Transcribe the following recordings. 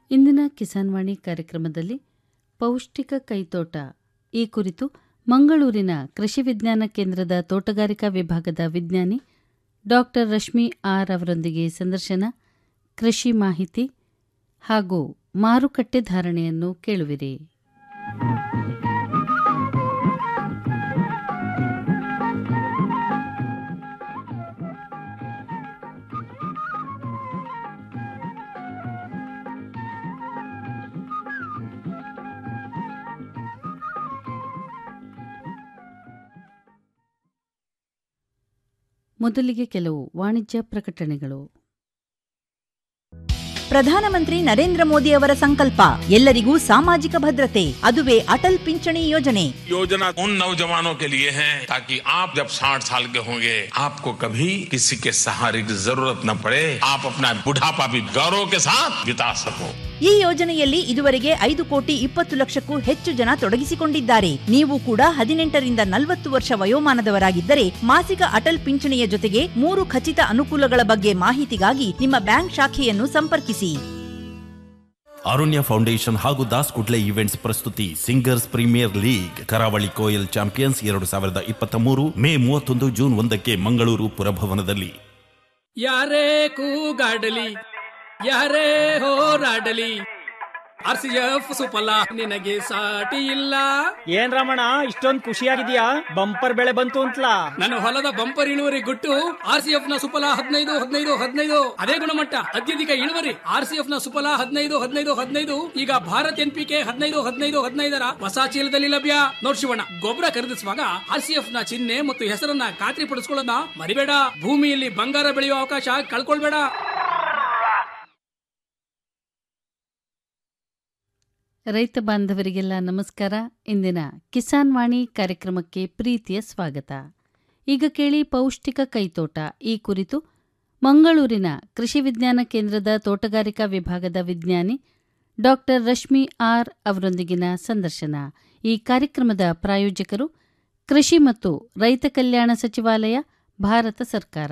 ಇಂದಿನ ಕಿಸಾನ್ ವಾಣಿ ಕಾರ್ಯಕ್ರಮದಲ್ಲಿ ಪೌಷ್ಟಿಕ ಕೈತೋಟ ಈ ಕುರಿತು ಮಂಗಳೂರಿನ ಕೃಷಿ ವಿಜ್ಞಾನ ಕೇಂದ್ರದ ತೋಟಗಾರಿಕಾ ವಿಭಾಗದ ವಿಜ್ಞಾನಿ ಡಾಕ್ಟರ್ ರಶ್ಮಿ ಆರ್ ಅವರೊಂದಿಗೆ ಸಂದರ್ಶನ ಕೃಷಿ ಮಾಹಿತಿ ಹಾಗೂ ಮಾರುಕಟ್ಟೆ ಧಾರಣೆಯನ್ನು ಕೇಳುವಿರಿ ಮೊದಲಿಗೆ ಕೆಲವು ವಾಣಿಜ್ಯ ಪ್ರಕಟಣೆಗಳು ಪ್ರಧಾನಮಂತ್ರಿ ನರೇಂದ್ರ ಮೋದಿ ಅವರ ಸಂಕಲ್ಪ ಎಲ್ಲರಿಗೂ ಸಾಮಾಜಿಕ ಭದ್ರತೆ ಅದುವೇ ಅಟಲ್ ಪಿಂಚಣಿ ಯೋಜನೆ योजना उन नौजवानों के लिए है ताकि आप जब 60 साल के होंगे आपको कभी किसी के सहारे की जरूरत न पड़े आप अपना बुढ़ापा भी गौरव के साथ बिता सको ಈ ಯೋಜನೆಯಲ್ಲಿ ಇದುವರೆಗೆ ಐದು ಕೋಟಿ ಇಪ್ಪತ್ತು ಲಕ್ಷಕ್ಕೂ ಹೆಚ್ಚು ಜನ ತೊಡಗಿಸಿಕೊಂಡಿದ್ದಾರೆ ನೀವು ಕೂಡ ಹದಿನೆಂಟರಿಂದ ನಲವತ್ತು ವರ್ಷ ವಯೋಮಾನದವರಾಗಿದ್ದರೆ ಮಾಸಿಕ ಅಟಲ್ ಪಿಂಚಣಿಯ ಜೊತೆಗೆ ಮೂರು ಖಚಿತ ಅನುಕೂಲಗಳ ಬಗ್ಗೆ ಮಾಹಿತಿಗಾಗಿ ನಿಮ್ಮ ಬ್ಯಾಂಕ್ ಶಾಖೆಯನ್ನು ಸಂಪರ್ಕಿಸಿ ಅರುಣ್ಯ ಫೌಂಡೇಶನ್ ಹಾಗೂ ದಾಸ್ ಕುಡ್ಲೆ ಇವೆಂಟ್ಸ್ ಪ್ರಸ್ತುತಿ singers premier league Karavali Koyal champions ಎರಡು ಸಾವಿರದ ಇಪ್ಪತ್ತ ಮೂರು ಮೇ ಮೂವತ್ತೊಂದು ಜೂನ್ ಒಂದಕ್ಕೆ ಮಂಗಳೂರು ಪುರಭವನದಲ್ಲಿ ಯಾರೇ ಕೂಗಾಡಲಿ ಯಾರೇ ಹೋರಾಡಲಿ ಆರ್ ಸಿ ಎಫ್ ಸುಫಲ ನಿನಗೆ ಸಾಟಿ ಇಲ್ಲ ಏನ್ ರಮಣ ಇಷ್ಟೊಂದ್ ಖುಷಿಯಾಗಿದ್ಯಾ ಬಂಪರ್ ಬೆಳೆ ಬಂತು ಅಂತಲಾ ನನ್ನ ಹೊಲದ ಬಂಪರ್ ಇಳುವರಿ ಗುಟ್ಟು ಆರ್ ಸಿ ಎಫ್ ನ ಸುಫಲ ಹದಿನೈದು ಹದಿನೈದು ಹದಿನೈದು ಅದೇ ಗುಣಮಟ್ಟ ಅತ್ಯಧಿಕ ಇಳುವರಿ ಆರ್ ಸಿ ಎಫ್ ನ ಸುಫಲ ಹದಿನೈದು ಹದಿನೈದು ಹದಿನೈದು ಈಗ ಭಾರತ್ ಎನ್ ಪಿ ಕೆ ಹದಿನೈದು ಹದಿನೈದು ಹದಿನೈದರ ಹೊಸ ಚೀಲದಲ್ಲಿ ಲಭ್ಯ ನೋಡ್ ಶಿವಣ್ಣ ಗೊಬ್ಬರ ಖರೀದಿಸುವಾಗ ಆರ್ ಸಿ ಎಫ್ ನ ಚಿಹ್ನೆ ಮತ್ತು ಹೆಸರನ್ನ ಖಾತ್ರಿ ಪಡಿಸ್ಕೊಳ್ಳೋದನ್ನ ಮರಿಬೇಡ ಭೂಮಿಯಲ್ಲಿ ಬಂಗಾರ ಬೆಳೆಯುವ ಅವಕಾಶ ಕಳ್ಕೊಳ್ಬೇಡ ರೈತ ಬಾಂಧವರಿಗೆಲ್ಲ ನಮಸ್ಕಾರ ಇಂದಿನ ಕಿಸಾನ್ ವಾಣಿ ಕಾರ್ಯಕ್ರಮಕ್ಕೆ ಪ್ರೀತಿಯ ಸ್ವಾಗತ ಈಗ ಕೇಳಿ ಪೌಷ್ಟಿಕ ಕೈತೋಟ ಈ ಕುರಿತು ಮಂಗಳೂರಿನ ಕೃಷಿ ವಿಜ್ಞಾನ ಕೇಂದ್ರದ ತೋಟಗಾರಿಕಾ ವಿಭಾಗದ ವಿಜ್ಞಾನಿ ಡಾಕ್ಟರ್ ರಶ್ಮಿ ಆರ್ ಅವರೊಂದಿಗಿನ ಸಂದರ್ಶನ ಈ ಕಾರ್ಯಕ್ರಮದ ಪ್ರಾಯೋಜಕರು ಕೃಷಿ ಮತ್ತು ರೈತ ಕಲ್ಯಾಣ ಸಚಿವಾಲಯ ಭಾರತ ಸರ್ಕಾರ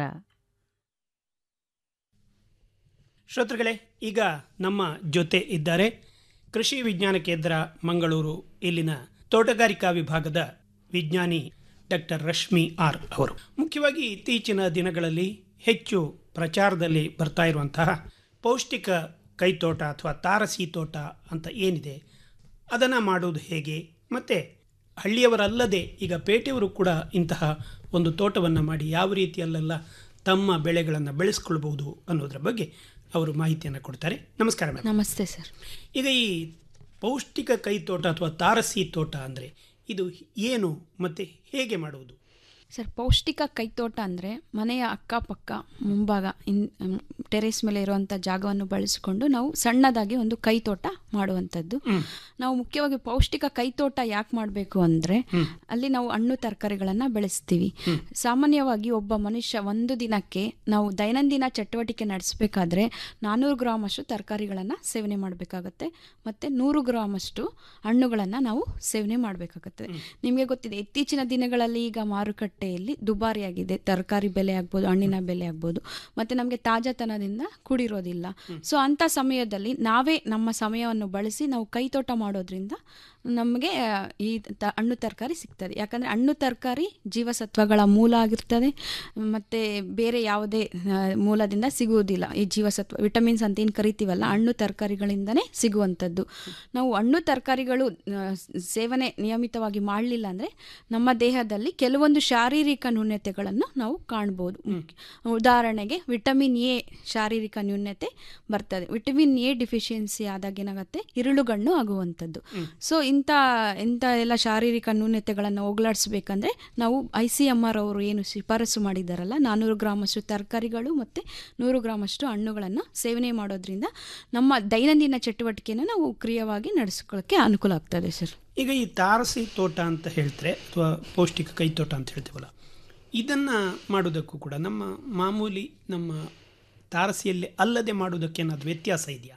ಶ್ರೋತೃಗಳೇ ಈಗ ನಮ್ಮ ಜೊತೆ ಇದ್ದಾರೆ ಕೃಷಿ ವಿಜ್ಞಾನ ಕೇಂದ್ರ ಮಂಗಳೂರು ಇಲ್ಲಿನ ತೋಟಗಾರಿಕಾ ವಿಭಾಗದ ವಿಜ್ಞಾನಿ ಡಾಕ್ಟರ್ ರಶ್ಮಿ ಆರ್ ಅವರು ಮುಖ್ಯವಾಗಿ ಇತ್ತೀಚಿನ ದಿನಗಳಲ್ಲಿ ಹೆಚ್ಚು ಪ್ರಚಾರದಲ್ಲಿ ಬರ್ತಾ ಇರುವಂತಹ ಪೌಷ್ಟಿಕ ಕೈತೋಟ ಅಥವಾ ತಾರಸಿ ತೋಟ ಅಂತ ಏನಿದೆ ಅದನ್ನು ಮಾಡುವುದು ಹೇಗೆ ಮತ್ತು ಹಳ್ಳಿಯವರಲ್ಲದೆ ಈಗ ಪೇಟೆಯವರು ಕೂಡ ಇಂತಹ ಒಂದು ತೋಟವನ್ನು ಮಾಡಿ ಯಾವ ರೀತಿಯಲ್ಲೆಲ್ಲ ತಮ್ಮ ಬೆಳೆಗಳನ್ನು ಬೆಳೆಸ್ಕೊಳ್ಬಹುದು ಅನ್ನೋದ್ರ ಬಗ್ಗೆ ಅವರು ಮಾಹಿತಿಯನ್ನು ಕೊಡ್ತಾರೆ ನಮಸ್ಕಾರ ಮೇಡಮ್ ನಮಸ್ತೆ ಸರ್ ಈಗ ಈ ಪೌಷ್ಟಿಕ ಕೈತೋಟ ಅಥವಾ ತಾರಸಿ ತೋಟ ಅಂದರೆ ಇದು ಏನು ಮತ್ತು ಹೇಗೆ ಮಾಡುವುದು ಸರ್ ಪೌಷ್ಟಿಕ ಕೈತೋಟ ಅಂದರೆ ಮನೆಯ ಅಕ್ಕಪಕ್ಕ ಮುಂಭಾಗ ಇನ್ ಟೆರೇಸ್ ಮೇಲೆ ಇರುವಂಥ ಜಾಗವನ್ನು ಬಳಸಿಕೊಂಡು ನಾವು ಸಣ್ಣದಾಗಿ ಒಂದು ಕೈತೋಟ ಮಾಡುವಂಥದ್ದು ನಾವು ಮುಖ್ಯವಾಗಿ ಪೌಷ್ಟಿಕ ಕೈತೋಟ ಯಾಕೆ ಮಾಡಬೇಕು ಅಂದರೆ ಅಲ್ಲಿ ನಾವು ಹಣ್ಣು ತರಕಾರಿಗಳನ್ನು ಬೆಳೆಸ್ತೀವಿ ಸಾಮಾನ್ಯವಾಗಿ ಒಬ್ಬ ಮನುಷ್ಯ ಒಂದು ದಿನಕ್ಕೆ ನಾವು ದೈನಂದಿನ ಚಟುವಟಿಕೆ ನಡೆಸಬೇಕಾದ್ರೆ ನಾನ್ನೂರು ಗ್ರಾಮ್ ಅಷ್ಟು ತರಕಾರಿಗಳನ್ನು ಸೇವನೆ ಮಾಡಬೇಕಾಗತ್ತೆ ಮತ್ತು ನೂರು ಗ್ರಾಮ್ ಅಷ್ಟು ಹಣ್ಣುಗಳನ್ನು ನಾವು ಸೇವನೆ ಮಾಡಬೇಕಾಗತ್ತೆ ನಿಮಗೆ ಗೊತ್ತಿದೆ ಇತ್ತೀಚಿನ ದಿನಗಳಲ್ಲಿ ಈಗ ಮಾರುಕಟ್ಟೆ ಮಾರುಕಟ್ಟೆಯಲ್ಲಿ ದುಬಾರಿಯಾಗಿದೆ ತರಕಾರಿ ಬೆಲೆ ಆಗ್ಬೋದು ಹಣ್ಣಿನ ಬೆಲೆ ಆಗ್ಬೋದು ಮತ್ತು ನಮಗೆ ತಾಜಾತನದಿಂದ ಕೂಡಿರೋದಿಲ್ಲ ಸೊ ಅಂಥ ಸಮಯದಲ್ಲಿ ನಾವೇ ನಮ್ಮ ಸಮಯವನ್ನು ಬಳಸಿ ನಾವು ಕೈತೋಟ ಮಾಡೋದ್ರಿಂದ ನಮಗೆ ಈ ತ ಹಣ್ಣು ತರಕಾರಿ ಸಿಗ್ತದೆ ಯಾಕಂದರೆ ಹಣ್ಣು ತರಕಾರಿ ಜೀವಸತ್ವಗಳ ಮೂಲ ಆಗಿರ್ತದೆ ಮತ್ತು ಬೇರೆ ಯಾವುದೇ ಮೂಲದಿಂದ ಸಿಗುವುದಿಲ್ಲ ಈ ಜೀವಸತ್ವ ವಿಟಮಿನ್ಸ್ ಅಂತ ಏನು ಕರಿತೀವಲ್ಲ ಹಣ್ಣು ತರಕಾರಿಗಳಿಂದನೇ ಸಿಗುವಂಥದ್ದು ನಾವು ಹಣ್ಣು ತರಕಾರಿಗಳು ಸೇವನೆ ನಿಯಮಿತವಾಗಿ ಮಾಡಲಿಲ್ಲ ಅಂದರೆ ನಮ್ಮ ದೇಹದಲ್ಲಿ ಕೆಲವೊಂದು ಶಾರೀರಿಕ ನ್ಯೂನ್ಯತೆಗಳನ್ನು ನಾವು ಕಾಣ್ಬೋದು ಉದಾಹರಣೆಗೆ ವಿಟಮಿನ್ ಎ ಶಾರೀರಿಕ ನ್ಯೂನ್ಯತೆ ಬರ್ತದೆ ವಿಟಮಿನ್ ಎ ಡಿಫಿಷಿಯನ್ಸಿ ಆದಾಗ ಏನಾಗುತ್ತೆ ಇರುಳುಗಣ್ಣು ಆಗುವಂಥದ್ದು ಸೊ ಇಂಥ ಇಂಥ ಎಲ್ಲ ಶಾರೀರಿಕ ನ್ಯೂನ್ಯತೆಗಳನ್ನು ಹೋಗ್ಲಾಡಿಸ್ಬೇಕಂದ್ರೆ ನಾವು ಐ ಸಿ ಎಮ್ ಆರ್ ಅವರು ಏನು ಶಿಫಾರಸು ಮಾಡಿದ್ದಾರಲ್ಲ ನಾನ್ನೂರು ಗ್ರಾಮಷ್ಟು ತರಕಾರಿಗಳು ಮತ್ತು ನೂರು ಗ್ರಾಮಷ್ಟು ಹಣ್ಣುಗಳನ್ನು ಸೇವನೆ ಮಾಡೋದ್ರಿಂದ ನಮ್ಮ ದೈನಂದಿನ ಚಟುವಟಿಕೆಯನ್ನು ನಾವು ಕ್ರಿಯವಾಗಿ ನಡೆಸ್ಕೊಳ್ಳೋಕ್ಕೆ ಅನುಕೂಲ ಆಗ್ತದೆ ಸರ್ ಈಗ ಈ ತಾರಸಿ ತೋಟ ಅಂತ ಹೇಳ್ತಾರೆ ಅಥವಾ ಪೌಷ್ಟಿಕ ಕೈತೋಟ ಅಂತ ಹೇಳ್ತೀವಲ್ಲ ಇದನ್ನು ಮಾಡೋದಕ್ಕೂ ಕೂಡ ನಮ್ಮ ಮಾಮೂಲಿ ನಮ್ಮ ತಾರಸಿಯಲ್ಲಿ ಅಲ್ಲದೆ ಮಾಡೋದಕ್ಕೆ ಏನಾದರೂ ವ್ಯತ್ಯಾಸ ಇದೆಯಾ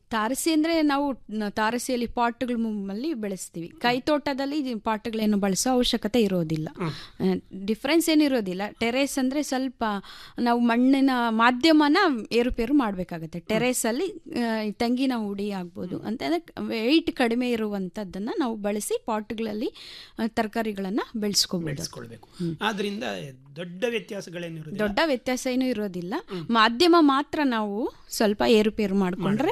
ತಾರಸಿ ಅಂದರೆ ನಾವು ನ- ತಾರಸಿಯಲ್ಲಿ ಪಾಟ್ಗಳ ಮುಮ್ಮಲ್ಲಿ ಬೆಳೆಸ್ತೀವಿ ಕೈ ತೋಟದಲ್ಲಿ ಪಾಟ್ಗಳೇನು ಬಳಸೋ ಅವಶ್ಯಕತೆ ಇರೋದಿಲ್ಲ ಡಿಫ್ರೆನ್ಸ್ ಏನಿರೋದಿಲ್ಲ ಟೆರೇಸ್ ಅಂದರೆ ಸ್ವಲ್ಪ ನಾವು ಮಣ್ಣಿನ ಮಾಧ್ಯಮನ ಏರುಪೇರು ಮಾಡಬೇಕಾಗತ್ತೆ ಟೆರೇಸಲ್ಲಿ ತೆಂಗಿನ ಹುಡಿ ಆಗ್ಬೋದು ಅಂತಂದರೆ ವೆಯ್ಟ್ ಕಡಿಮೆ ಇರುವಂಥದ್ದನ್ನು ನಾವು ಬಳಸಿ ಪಾಟ್ಗಳಲ್ಲಿ ತರಕಾರಿಗಳನ್ನು ಬೆಳೆಸ್ಕೋಬೋದು ಬೆಳೆಸ್ಕೊಳ್ಬೇಕು ಆದ್ರಿಂದ ದೊಡ್ಡ ವ್ಯತ್ಯಾಸಗಳೇನಿರೋದಿಲ್ಲ ದೊಡ್ಡ ವ್ಯತ್ಯಾಸ ಏನೂ ಇರೋದಿಲ್ಲ ಮಾಧ್ಯಮ ಮಾತ್ರ ನಾವು ಸ್ವಲ್ಪ ಏರುಪೇರು ಮಾಡಿಕೊಂಡ್ರೆ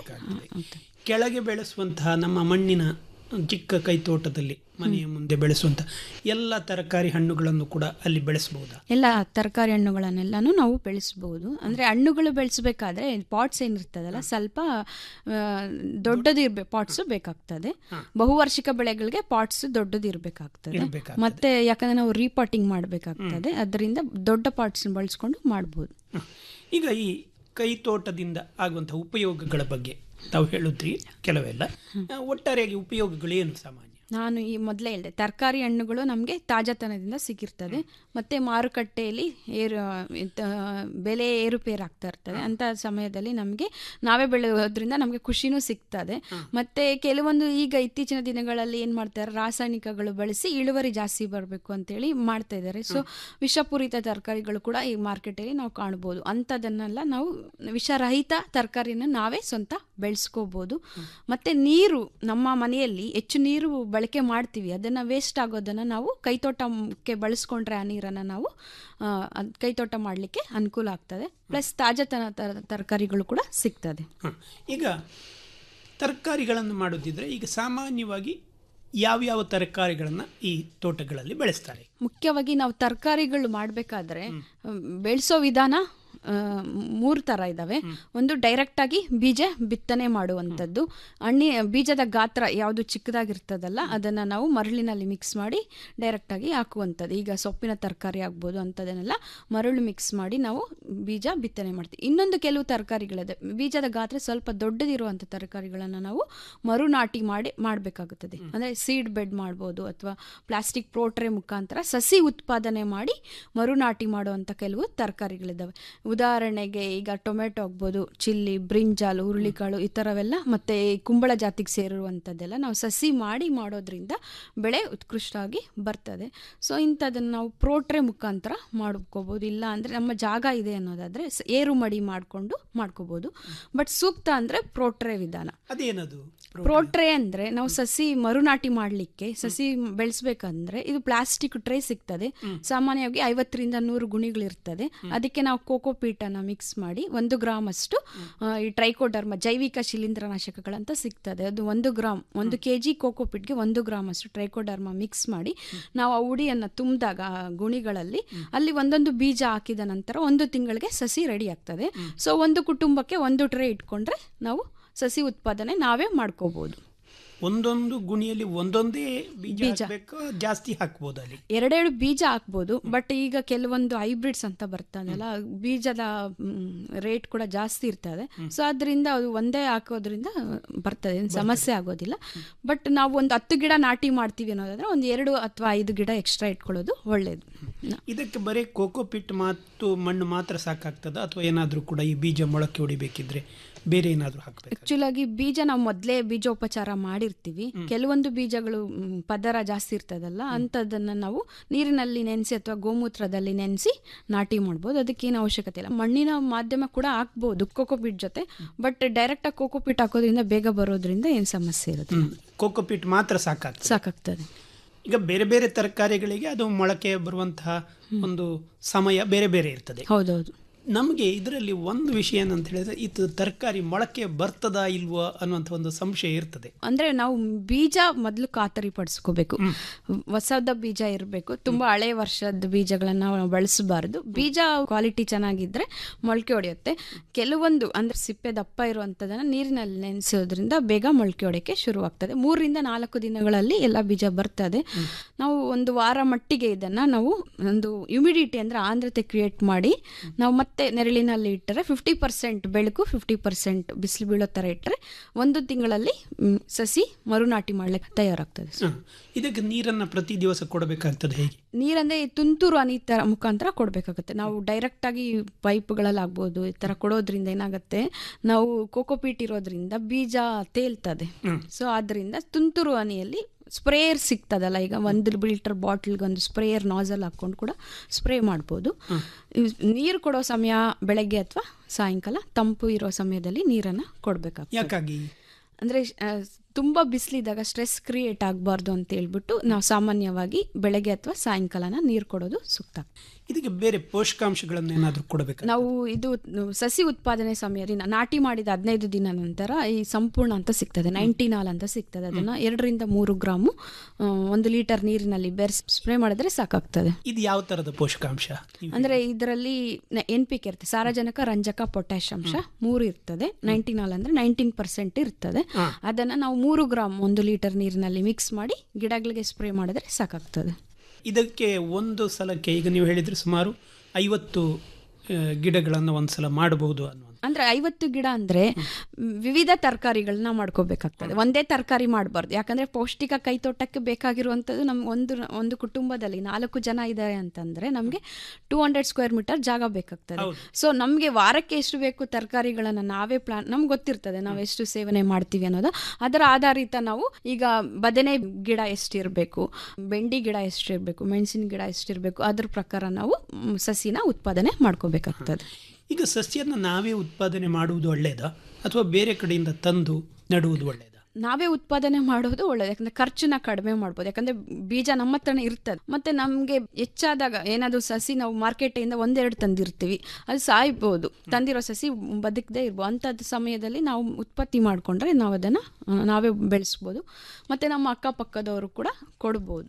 ಕೆಳಗೆ ಬೆಳೆಸುವಂತಹ ನಮ್ಮ ಮಣ್ಣಿನ ಚಿಕ್ಕ ಕೈ ತೋಟದಲ್ಲಿ ಮನೆಯ ಮುಂದೆ ಬೆಳೆಸುವಂತಹ ಎಲ್ಲ ತರಕಾರಿ ಹಣ್ಣುಗಳನ್ನು ಕೂಡ ಅಲ್ಲಿ ಬೆಳೆಸಬಹುದಾ ಎಲ್ಲ ತರಕಾರಿ ಹಣ್ಣುಗಳನ್ನೆಲ್ಲನೂ ನಾವು ಬೆಳೆಸ್ಬೋದು ಅಂದರೆ ಹಣ್ಣುಗಳು ಬೆಳೆಸಬೇಕಾದ್ರೆ ಪಾಟ್ಸ್ ಏನಿರ್ತದಲ್ಲ ಸ್ವಲ್ಪ ಆ, ದೊಡ್ಡದು ಇರ್ಬೇಕು ಪಾಟ್ಸು ಬೇಕಾಗ್ತದೆ ಬಹುವಾರ್ಷಿಕ ಬೆಳೆಗಳಿಗೆ ಪಾಟ್ಸ್ ದೊಡ್ಡದು ಇರಬೇಕಾಗ್ತದೆ ಇರ್ಬೇಕಾಗ್ತದೆ. ಮತ್ತೆ ಯಾಕಂದ್ರೆ ನಾವು ರೀಪಾಟಿಂಗ್ ಮಾಡಬೇಕಾಗ್ತದೆ ಅದರಿಂದ ದೊಡ್ಡ ಪಾಟ್ಸ್ ಬಳಸ್ಕೊಂಡು ಮಾಡ್ಬೋದು ಹ. ಈಗ ಈ ಕೈ ತೋಟದಿಂದ ಆಗುವಂತಹ ಉಪಯೋಗಗಳ ಬಗ್ಗೆ ತಾವು ಹೇಳುತ್ತೀರಿ ಕೆಲವೆಲ್ಲ ಆ, ಒಟ್ಟಾರೆಯಾಗಿ ಉಪಯೋಗಗಳು ಏನು ಸಾಮಾನ್ಯ ನಾನು ಈ ಮೊದಲೇ ಹೇಳಿದೆ ತರಕಾರಿ ಹಣ್ಣುಗಳು ನಮಗೆ ತಾಜಾತನದಿಂದ ಸಿಕ್ಕಿರ್ತದೆ ಮತ್ತು ಮಾರುಕಟ್ಟೆಯಲ್ಲಿ ಏರು ಇದ್- ಬೆಲೆ ಏರುಪೇರು ಆಗ್ತಾ ಇರ್ತದೆ ಅಂಥ ಸಮಯದಲ್ಲಿ ನಮಗೆ ನಾವೇ ಬೆಳೆಯೋದ್ರಿಂದ ನಮಗೆ ಖುಷಿನೂ ಸಿಗ್ತದೆ ಮತ್ತು ಕೆಲವೊಂದು ಈಗ ಇತ್ತೀಚಿನ ದಿನಗಳಲ್ಲಿ ಏನು ಮಾಡ್ತಾರೆ ರಾಸಾಯನಿಕಗಳು ಬಳಸಿ ಇಳುವರಿ ಜಾಸ್ತಿ ಬರಬೇಕು ಅಂತೇಳಿ ಮಾಡ್ತಾ ಇದ್ದಾರೆ ಸೊ ವಿಷಪೂರಿತ ತರಕಾರಿಗಳು ಕೂಡ ಈ ಮಾರ್ಕೆಟಲ್ಲಿ ನಾವು ಕಾಣ್ಬೋದು ಅಂಥದನ್ನೆಲ್ಲ ನಾವು ವಿಷರಹಿತ ತರಕಾರಿನ ನಾವೇ ಸ್ವಂತ ಬೆಳೆಸ್ಕೋಬೋದು ಮತ್ತು ನೀರು ನಮ್ಮ ಮನೆಯಲ್ಲಿ ಹೆಚ್ಚು ನೀರು ಬಳಕೆ ಮಾಡ್ತೀವಿ ಅದನ್ನು ವೇಸ್ಟ್ ಆಗೋದನ್ನು ನಾವು ಕೈತೋಟಕ್ಕೆ ಬಳಸ್ಕೊಂಡ್ರೆ ಆ ನೀರನ್ನು ನಾವು ಆ, ಅದ್ ಕೈತೋಟ ಮಾಡಲಿಕ್ಕೆ ಅನುಕೂಲ ಆಗ್ತದೆ ಪ್ಲಸ್ ತಾಜಾತನ ತರ ತರಕಾರಿಗಳು ಕೂಡ ಸಿಗ್ತದೆ ಹ. ಈಗ ತರಕಾರಿಗಳನ್ನು ಮಾಡೋದಿದ್ರೆ ಈಗ ಸಾಮಾನ್ಯವಾಗಿ ಯಾವ್ಯಾವ ತರಕಾರಿಗಳನ್ನು ಈ ತೋಟಗಳಲ್ಲಿ ಬೆಳೆಸ್ತಾರೆ ಮುಖ್ಯವಾಗಿ ನಾವು ತರಕಾರಿಗಳು ಮಾಡಬೇಕಾದ್ರೆ ಬೆಳೆಸೋ ವಿಧಾನ ಆ, ಮೂರು ಥರ ಇದ್ದಾವೆ ಒಂದು ಡೈರೆಕ್ಟಾಗಿ ಬೀಜ ಬಿತ್ತನೆ ಮಾಡುವಂಥದ್ದು ಹಣ್ಣಿ ಬೀಜದ ಗಾತ್ರ ಯಾವುದು ಚಿಕ್ಕದಾಗಿರ್ತದಲ್ಲ ಅದನ್ನು ನಾವು ಮರಳಿನಲ್ಲಿ ಮಿಕ್ಸ್ ಮಾಡಿ ಡೈರೆಕ್ಟಾಗಿ ಹಾಕುವಂಥದ್ದು ಈಗ ಸೊಪ್ಪಿನ ತರಕಾರಿ ಆಗ್ಬೋದು ಅಂಥದನ್ನೆಲ್ಲ ಮರಳು ಮಿಕ್ಸ್ ಮಾಡಿ ನಾವು ಬೀಜ ಬಿತ್ತನೆ ಮಾಡ್ತೀವಿ ಇನ್ನೊಂದು ಕೆಲವು ತರಕಾರಿಗಳಿದೆ ಬೀಜದ ಗಾತ್ರ ಸ್ವಲ್ಪ ದೊಡ್ಡದಿರುವಂಥ ತರಕಾರಿಗಳನ್ನು ನಾವು ಮರುನಾಟಿ ಮಾಡಿ ಮಾಡಬೇಕಾಗುತ್ತದೆ ಅಂದರೆ ಸೀಡ್ ಬೆಡ್ ಮಾಡ್ಬೋದು ಅಥವಾ ಪ್ಲಾಸ್ಟಿಕ್ ಪ್ರೋಟ್ರೆ ಮುಖಾಂತರ ಸಸಿ ಉತ್ಪಾದನೆ ಮಾಡಿ ಮರುನಾಟಿ ಮಾಡುವಂಥ ಕೆಲವು ತರಕಾರಿಗಳಿದ್ದಾವೆ ಉದಾಹರಣೆಗೆ ಈಗ ಟೊಮೆಟೊ ಆಗ್ಬೋದು ಚಿಲ್ಲಿ ಬ್ರಿಂಜಾಲ್ ಹುರುಳಿಕಾಳು ಈ ಥರವೆಲ್ಲ ಮತ್ತು ಕುಂಬಳ ಜಾತಿಗೆ ಸೇರಿರುವಂಥದ್ದೆಲ್ಲ ನಾವು ಸಸಿ ಮಾಡಿ ಮಾಡೋದ್ರಿಂದ ಬೆಳೆ ಉತ್ಕೃಷ್ಟವಾಗಿ ಬರ್ತದೆ ಸೊ ಇಂಥದನ್ನು ನಾವು ಪ್ರೋಟ್ರೆ ಮುಖಾಂತರ ಮಾಡ್ಕೋಬೋದು ಇಲ್ಲ ಅಂದರೆ ನಮ್ಮ ಜಾಗ ಇದೆ ಅನ್ನೋದಾದರೆ ಸ- ಏರು ಮಡಿ ಮಾಡಿಕೊಂಡು ಮಾಡ್ಕೋಬೋದು ಬಟ್ ಸೂಕ್ತ ಅಂದರೆ ಪ್ರೋಟ್ರೆ ವಿಧಾನ ಅದೇನದು ಪ್ರೋಟ್ರೆ ಅಂದರೆ ನಾವು ಸಸಿ ಮರುನಾಟಿ ಮಾಡಲಿಕ್ಕೆ ಸಸಿ ಬೆಳೆಸ್ಬೇಕಂದ್ರೆ ಇದು ಪ್ಲಾಸ್ಟಿಕ್ ಟ್ರೇ ಸಿಗ್ತದೆ ಸಾಮಾನ್ಯವಾಗಿ ಐವತ್ತರಿಂದ ನೂರು ಗುಣಿಗಳಿರ್ತದೆ ಅದಕ್ಕೆ ನಾವು ಕೋಕೋ ಪೀಟನ್ನು ಮಿಕ್ಸ್ ಮಾಡಿ ಒಂದು ಗ್ರಾಮ್ ಅಷ್ಟು ಆ, ಈ ಟ್ರೈಕೋಡರ್ಮ ಜೈವಿಕ ಶಿಲೀಂಧ್ರನಾಶಕಗಳಂತ ಸಿಗ್ತದೆ ಅದು ಒಂದು ಗ್ರಾಮ್ ಒಂದು ಕೆ ಜಿ ಕೋಕೋ ಪೀಟ್ಗೆ ಒಂದು ಗ್ರಾಮ್ ಅಷ್ಟು ಟ್ರೈಕೋಡರ್ಮ ಮಿಕ್ಸ್ ಮಾಡಿ ನಾವು ಆ ಉಡಿಯನ್ನು ತುಂಬಿದಾಗ ಆ ಗುಣಿಗಳಲ್ಲಿ ಅಲ್ಲಿ ಒಂದೊಂದು ಬೀಜ ಹಾಕಿದ ನಂತರ ಒಂದು ತಿಂಗಳಿಗೆ ಸಸಿ ರೆಡಿ ಆಗ್ತದೆ ಸೊ ಒಂದು ಕುಟುಂಬಕ್ಕೆ ಒಂದು ಟ್ರೇ ಇಟ್ಕೊಂಡ್ರೆ ನಾವು ಸಸಿ ಉತ್ಪಾದನೆ ನಾವೇ ಮಾಡ್ಕೋಬಹುದು ಒಂದೊಂದು ಗುಣಿಯಲ್ಲಿ ಒಂದೊಂದೇ ಬೀಜ ಹಾಕ್ಬೇಕು ಜಾಸ್ತಿ ಹಾಕ್ಬೋದು ಅಲ್ಲಿ ಎರಡೆರಡು ಬೀಜ ಹಾಕ್ಬೋದು ಬಟ್ ಈಗ ಕೆಲವೊಂದು ಹೈಬ್ರಿಡ್ಸ್ ಅಂತ ಬರ್ತದಲ್ಲ ಬೀಜದ ರೇಟ್ ಕೂಡ ಜಾಸ್ತಿ ಇರ್ತದೆ ಸೊ ಅದರಿಂದ ಅದು ಒಂದೇ ಹಾಕೋದ್ರಿಂದ ಬರ್ತದೆ ಏನ್ ಸಮಸ್ಯೆ ಆಗೋದಿಲ್ಲ ಬಟ್ ನಾವು ಒಂದು ಹತ್ತು ಗಿಡ ನಾಟಿ ಮಾಡ್ತೀವಿ ಅನ್ನೋದಾದ್ರೆ ಒಂದು ಎರಡು ಅಥವಾ ಐದು ಗಿಡ ಎಕ್ಸ್ಟ್ರಾ ಇಟ್ಕೊಳ್ಳೋದು ಒಳ್ಳೆಯದು ಇದಕ್ಕೆ ಬರೀ ಕೋಕೋ ಪಿಟ್ ಮತ್ತು ಮಣ್ಣು ಮಾತ್ರ ಸಾಕಾಗ್ತದ ಅಥವಾ ಏನಾದರೂ ಕೂಡ ಈ ಬೀಜ ಮೊಳಕೆ ಹೊಡಿಬೇಕಿದ್ರೆ ಬೇರೆ ಏನಾದರೂ ಹಾಕಬೇಕು ಆಕ್ಚುಲ್ ಆಗಿ ಬೀಜ ನಾವು ಮೊದಲೇ ಬೀಜೋಪಚಾರ ಮಾಡಿರ್ತೀವಿ ಕೆಲವೊಂದು ಬೀಜಗಳು ಮ್, ಪದರ ಜಾಸ್ತಿ ಇರ್ತದಲ್ಲ ಅಂಥದ್ದನ್ನು ನಾವು ನೀರಿನಲ್ಲಿ ನೆನೆಸಿ ಅಥವಾ ಗೋಮೂತ್ರದಲ್ಲಿ ನೆನೆಸಿ ನಾಟಿ ಮಾಡ್ಬೋದು ಅದಕ್ಕೇನು ಅವಶ್ಯಕತೆ ಇಲ್ಲ ಮಣ್ಣಿನ ಮಾಧ್ಯಮ ಕೂಡ ಹಾಕ್ಬೋದು ಕೋಕೋಪಿಟ್ ಜೊತೆ ಬಟ್ ಡೈರೆಕ್ಟಾಗಿ ಕೋಕೋಪಿಟ್ ಹಾಕೋದ್ರಿಂದ ಬೇಗ ಬರೋದ್ರಿಂದ ಏನು ಸಮಸ್ಯೆ ಇರುತ್ತೆ ಕೋಕೋ ಪಿಟ್ ಮಾತ್ರ ಸಾಕಾಗ್ತದೆ ಸಾಕಾಗ್ತದೆ ಈಗ ಬೇರೆ ಬೇರೆ ತರಕಾರಿಗಳಿಗೆ ಅದು ಮೊಳಕೆ ಬರುವಂತಹ ಒಂದು ಸಮಯ ಬೇರೆ ಬೇರೆ ಇರ್ತದೆ ಹೌದೌದು ನಮಗೆ ಇದರಲ್ಲಿ ಒಂದು ವಿಷಯ ಏನಂತ ಹೇಳಿದ್ರೆ ಇದು ತರಕಾರಿ ಮೊಳಕೆ ಬರ್ತದಾ ಇಲ್ವೋ ಅನ್ನುವಂಥ ಒಂದು ಸಂಶಯ ಇರ್ತದೆ ಅಂದ್ರೆ ನಾವು ಬೀಜ ಮೊದಲು ಖಾತರಿ ಪಡಿಸ್ಕೋಬೇಕು ಹೊಸದ ಬೀಜ ಇರಬೇಕು ತುಂಬಾ ಹಳೆ ವರ್ಷದ ಬೀಜಗಳನ್ನ ನಾವು ಬಳಸಬಾರ್ದು ಬೀಜ ಕ್ವಾಲಿಟಿ ಚೆನ್ನಾಗಿದ್ರೆ ಮೊಳಕೆ ಹೊಡೆಯುತ್ತೆ ಕೆಲವೊಂದು ಅಂದ್ರೆ ಸಿಪ್ಪೆ ದಪ್ಪ ಇರುವಂಥದ್ದನ್ನ ನೀರಿನಲ್ಲಿ ನೆನೆಸೋದ್ರಿಂದ ಬೇಗ ಮೊಳಕೆ ಹೊಡೆಯಕ್ಕೆ ಶುರುವಾಗ್ತದೆ ಮೂರರಿಂದ ನಾಲ್ಕು ದಿನಗಳಲ್ಲಿ ಎಲ್ಲ ಬೀಜ ಬರ್ತದೆ ನಾವು ಒಂದು ವಾರ ಮಟ್ಟಿಗೆ ಇದನ್ನ ನಾವು ಒಂದು ಹ್ಯುಮಿಡಿಟಿ ಅಂದ್ರೆ ಆಂದ್ರತೆ ಕ್ರಿಯೇಟ್ ಮಾಡಿ ನಾವು ಮತ್ತೆ ಮತ್ತೆ ನೆರಳಿನಲ್ಲಿ ಇಟ್ಟರೆ ಫಿಫ್ಟಿ ಪರ್ಸೆಂಟ್ ಬೆಳಕು ಫಿಫ್ಟಿ ಪರ್ಸೆಂಟ್ ಬಿಸಿಲು ಬೀಳೋ ಥರ ಇಟ್ಟರೆ ಒಂದು ತಿಂಗಳಲ್ಲಿ ಮ್, ಸಸಿ ಮರುನಾಟಿ ಮಾಡ್ಲಿಕ್ಕೆ ತಯಾರಾಗ್ತದೆ ಹ. ಇದಕ್ಕೆ ನೀರನ್ನ ಪ್ರತಿ ದಿವಸ ಕೊಡಬೇಕಾಗ್ತದೆ ಹೇಗೆ ನೀರಂದ್ರೆ ಈ ತುಂತುರು ಹನಿ ತರ ಮುಖಾಂತರ ಕೊಡಬೇಕಾಗುತ್ತೆ ನಾವು ಡೈರೆಕ್ಟ್ ಆಗಿ ಪೈಪ್ಗಳಲ್ಲಿ ಆಗ್ಬೋದು ಈ ತರ ಕೊಡೋದ್ರಿಂದ ಏನಾಗುತ್ತೆ ನಾವು ಕೋಕೋಪೀಟ್ ಇರೋದ್ರಿಂದ ಬೀಜ ತೇಲ್ತದೆ ಸೊ ಆದ್ರಿಂದ ತುಂತುರು ಹನಿಯಲ್ಲಿ ಸ್ಪ್ರೇಯರ್ ಸಿಗ್ತದಲ್ಲ ಈಗ ಒಂದು ಲೀಟರ್ ಬಾಟ್ಲ್ಗೆ ಒಂದು ಸ್ಪ್ರೇಯರ್ ನಾಸಲ್ ಹಾಕೊಂಡು ಕೂಡ ಸ್ಪ್ರೇ ಮಾಡ್ಬೋದು ನೀರು ಕೊಡೋ ಸಮಯ ಬೆಳಗ್ಗೆ ಅಥವಾ ಸಾಯಂಕಾಲ ತಂಪು ಇರೋ ಸಮಯದಲ್ಲಿ ನೀರನ್ನು ಕೊಡಬೇಕಾಗ್ತದೆ ಯಾಕಾಗಿ ಅಂದರೆ ತುಂಬ ಬಿಸಿಲಿದ್ದಾಗ ಸ್ಟ್ರೆಸ್ ಕ್ರಿಯೇಟ್ ಆಗಬಾರ್ದು ಅಂತ ಹೇಳ್ಬಿಟ್ಟು ನಾವು ಸಾಮಾನ್ಯವಾಗಿ ಬೆಳಗ್ಗೆ ಅಥವಾ ಸಾಯಂಕಾಲನ ನೀರು ಕೊಡೋದು ಸೂಕ್ತ ಇದಕ್ಕೆ ಬೇರೆ ಪೋಷಕಾಂಶಗಳನ್ನ ಏನಾದರೂ ಕೊಡಬೇಕು ನಾವು ಇದು ಸಸಿ ಉತ್ಪಾದನೆ ಸಮಯದಿಂದ ನಾಟಿ ಮಾಡಿದ ಹದಿನೈದು ದಿನ ನಂತರ ಈ ಸಂಪೂರ್ಣ ಅಂತ ಸಿಗ್ತದೆ ನೈಂಟಿನಾಲ್ ಅಂತ ಸಿಗ್ತದೆ ಅದನ್ನ ಎರಡರಿಂದ ಮೂರು ಗ್ರಾಮು ಆ, ಒಂದು ಲೀಟರ್ ನೀರಿನಲ್ಲಿ ಬೆರೆಸಿ ಸ್ಪ್ರೇ ಮಾಡಿದ್ರೆ ಸಾಕಾಗ್ತದೆ ಇದು ಯಾವ ತರದ ಪೋಷಕಾಂಶ ನೀವು- ಅಂದ್ರೆ ಇದರಲ್ಲಿ ಎನ್ ಪಿ ಕೆ ಇರುತ್ತೆ ಸಾರಜನಕ ರಂಜಕ ಪೊಟ್ಯಾಶ್ ಅಂಶ ಮೂರು ಇರ್ತದೆ ನೈಂಟಿನಾಲ್ ಅಂದ್ರೆ ನೈನ್ಟೀನ್ ಪರ್ಸೆಂಟ್ ಇರ್ತದೆ ಅದನ್ನ ನಾವು ಮೂರು ಗ್ರಾಮ್ ಒಂದು ಲೀಟರ್ ನೀರಿನಲ್ಲಿ ಮಿಕ್ಸ್ ಮಾಡಿ ಗಿಡಗಳಿಗೆ ಸ್ಪ್ರೇ ಮಾಡಿದ್ರೆ ಸಾಕಾಗ್ತದೆ ಇದಕ್ಕೆ ಒಂದು ಸಲಕ್ಕೆ ಈಗ ನೀವು ಹೇಳಿದ್ರೆ ಸುಮಾರು ಐವತ್ತು ಆ, ಗಿಡಗಳನ್ನು ಒಂದ್ಸಲ ಮಾಡಬಹುದು ಅನ್ನುವಂಥ ಅಂದ್ರೆ ಐವತ್ತು ಗಿಡ ಅಂದ್ರೆ ಮ್, ವಿವಿಧ ತರಕಾರಿಗಳನ್ನ ಮಾಡ್ಕೋಬೇಕಾಗ್ತದೆ ಒಂದೇ ತರಕಾರಿ ಮಾಡಬಾರ್ದು ಯಾಕಂದ್ರೆ ಪೌಷ್ಟಿಕ ಕೈತೋಟಕ್ಕೆ ಬೇಕಾಗಿರುವಂಥದ್ದು ನಮ್ಗೆ ಒಂದು ಒಂದು ಕುಟುಂಬದಲ್ಲಿ ನಾಲ್ಕು ಜನ ಇದ್ದಾರೆ ಅಂತಂದ್ರೆ ನಮಗೆ ಟೂ ಹಂಡ್ರೆಡ್ ಸ್ಕ್ವೇರ್ ಮೀಟರ್ ಜಾಗ ಬೇಕಾಗ್ತದೆ ಸೊ ನಮಗೆ ವಾರಕ್ಕೆ ಎಷ್ಟು ಬೇಕು ತರಕಾರಿಗಳನ್ನ ನಾವೇ ಪ್ಲಾನ್ ನಮ್ಗೆ ಗೊತ್ತಿರ್ತದೆ ನಾವು ಎಷ್ಟು ಸೇವನೆ ಮಾಡ್ತೀವಿ ಅನ್ನೋದು ಅದರ ಆಧಾರಿತ ನಾವು ಈಗ ಬದನೆ ಗಿಡ ಎಷ್ಟಿರಬೇಕು ಬೆಂಡಿ ಗಿಡ ಎಷ್ಟಿರಬೇಕು ಮೆಣಸಿನ ಗಿಡ ಎಷ್ಟಿರಬೇಕು ಅದ್ರ ಪ್ರಕಾರ ನಾವು ಮ್, ಸಸಿನ ಉತ್ಪಾದನೆ ಮಾಡ್ಕೋಬೇಕಾಗ್ತದೆ ಈಗ ಸಸ್ಯನ ನಾವೇ ಉತ್ಪಾದನೆ ಮಾಡುವುದು ಒಳ್ಳೆಯದಾ ಅಥವಾ ಬೇರೆ ಕಡೆಯಿಂದ ತಂದು ನೆಡುವುದು ಒಳ್ಳೆಯದಾ ನಾವೇ ಉತ್ಪಾದನೆ ಮಾಡೋದು ಒಳ್ಳೇದು ಯಾಕಂದ್ರೆ ಖರ್ಚನ್ನ ಕಡಿಮೆ ಮಾಡ್ಬೋದು ಯಾಕಂದ್ರೆ ಬೀಜ ನಮ್ಮ ಹತ್ರನೇ ಇರ್ತದೆ ಮತ್ತೆ ನಮಗೆ ಹೆಚ್ಚಾದಾಗ ಏನಾದರೂ ಸಸಿ ನಾವು ಮಾರ್ಕೆಟಿಂದ ಒಂದೆರಡು ತಂದಿರ್ತೀವಿ ಅದು ಸಾಯ್ಬೋದು ತಂದಿರೋ ಸಸಿ ಬದುಕದೇ ಇರ್ಬೋದು ಅಂಥದ್ದು ಸಮಯದಲ್ಲಿ ನಾವು ಉತ್ಪತ್ತಿ ಮಾಡಿಕೊಂಡ್ರೆ ನಾವು ಅದನ್ನು ನಾವೇ ಬೆಳೆಸ್ಬೋದು ಮತ್ತೆ ನಮ್ಮ ಅಕ್ಕಪಕ್ಕದವರು ಕೂಡ ಕೊಡ್ಬೋದು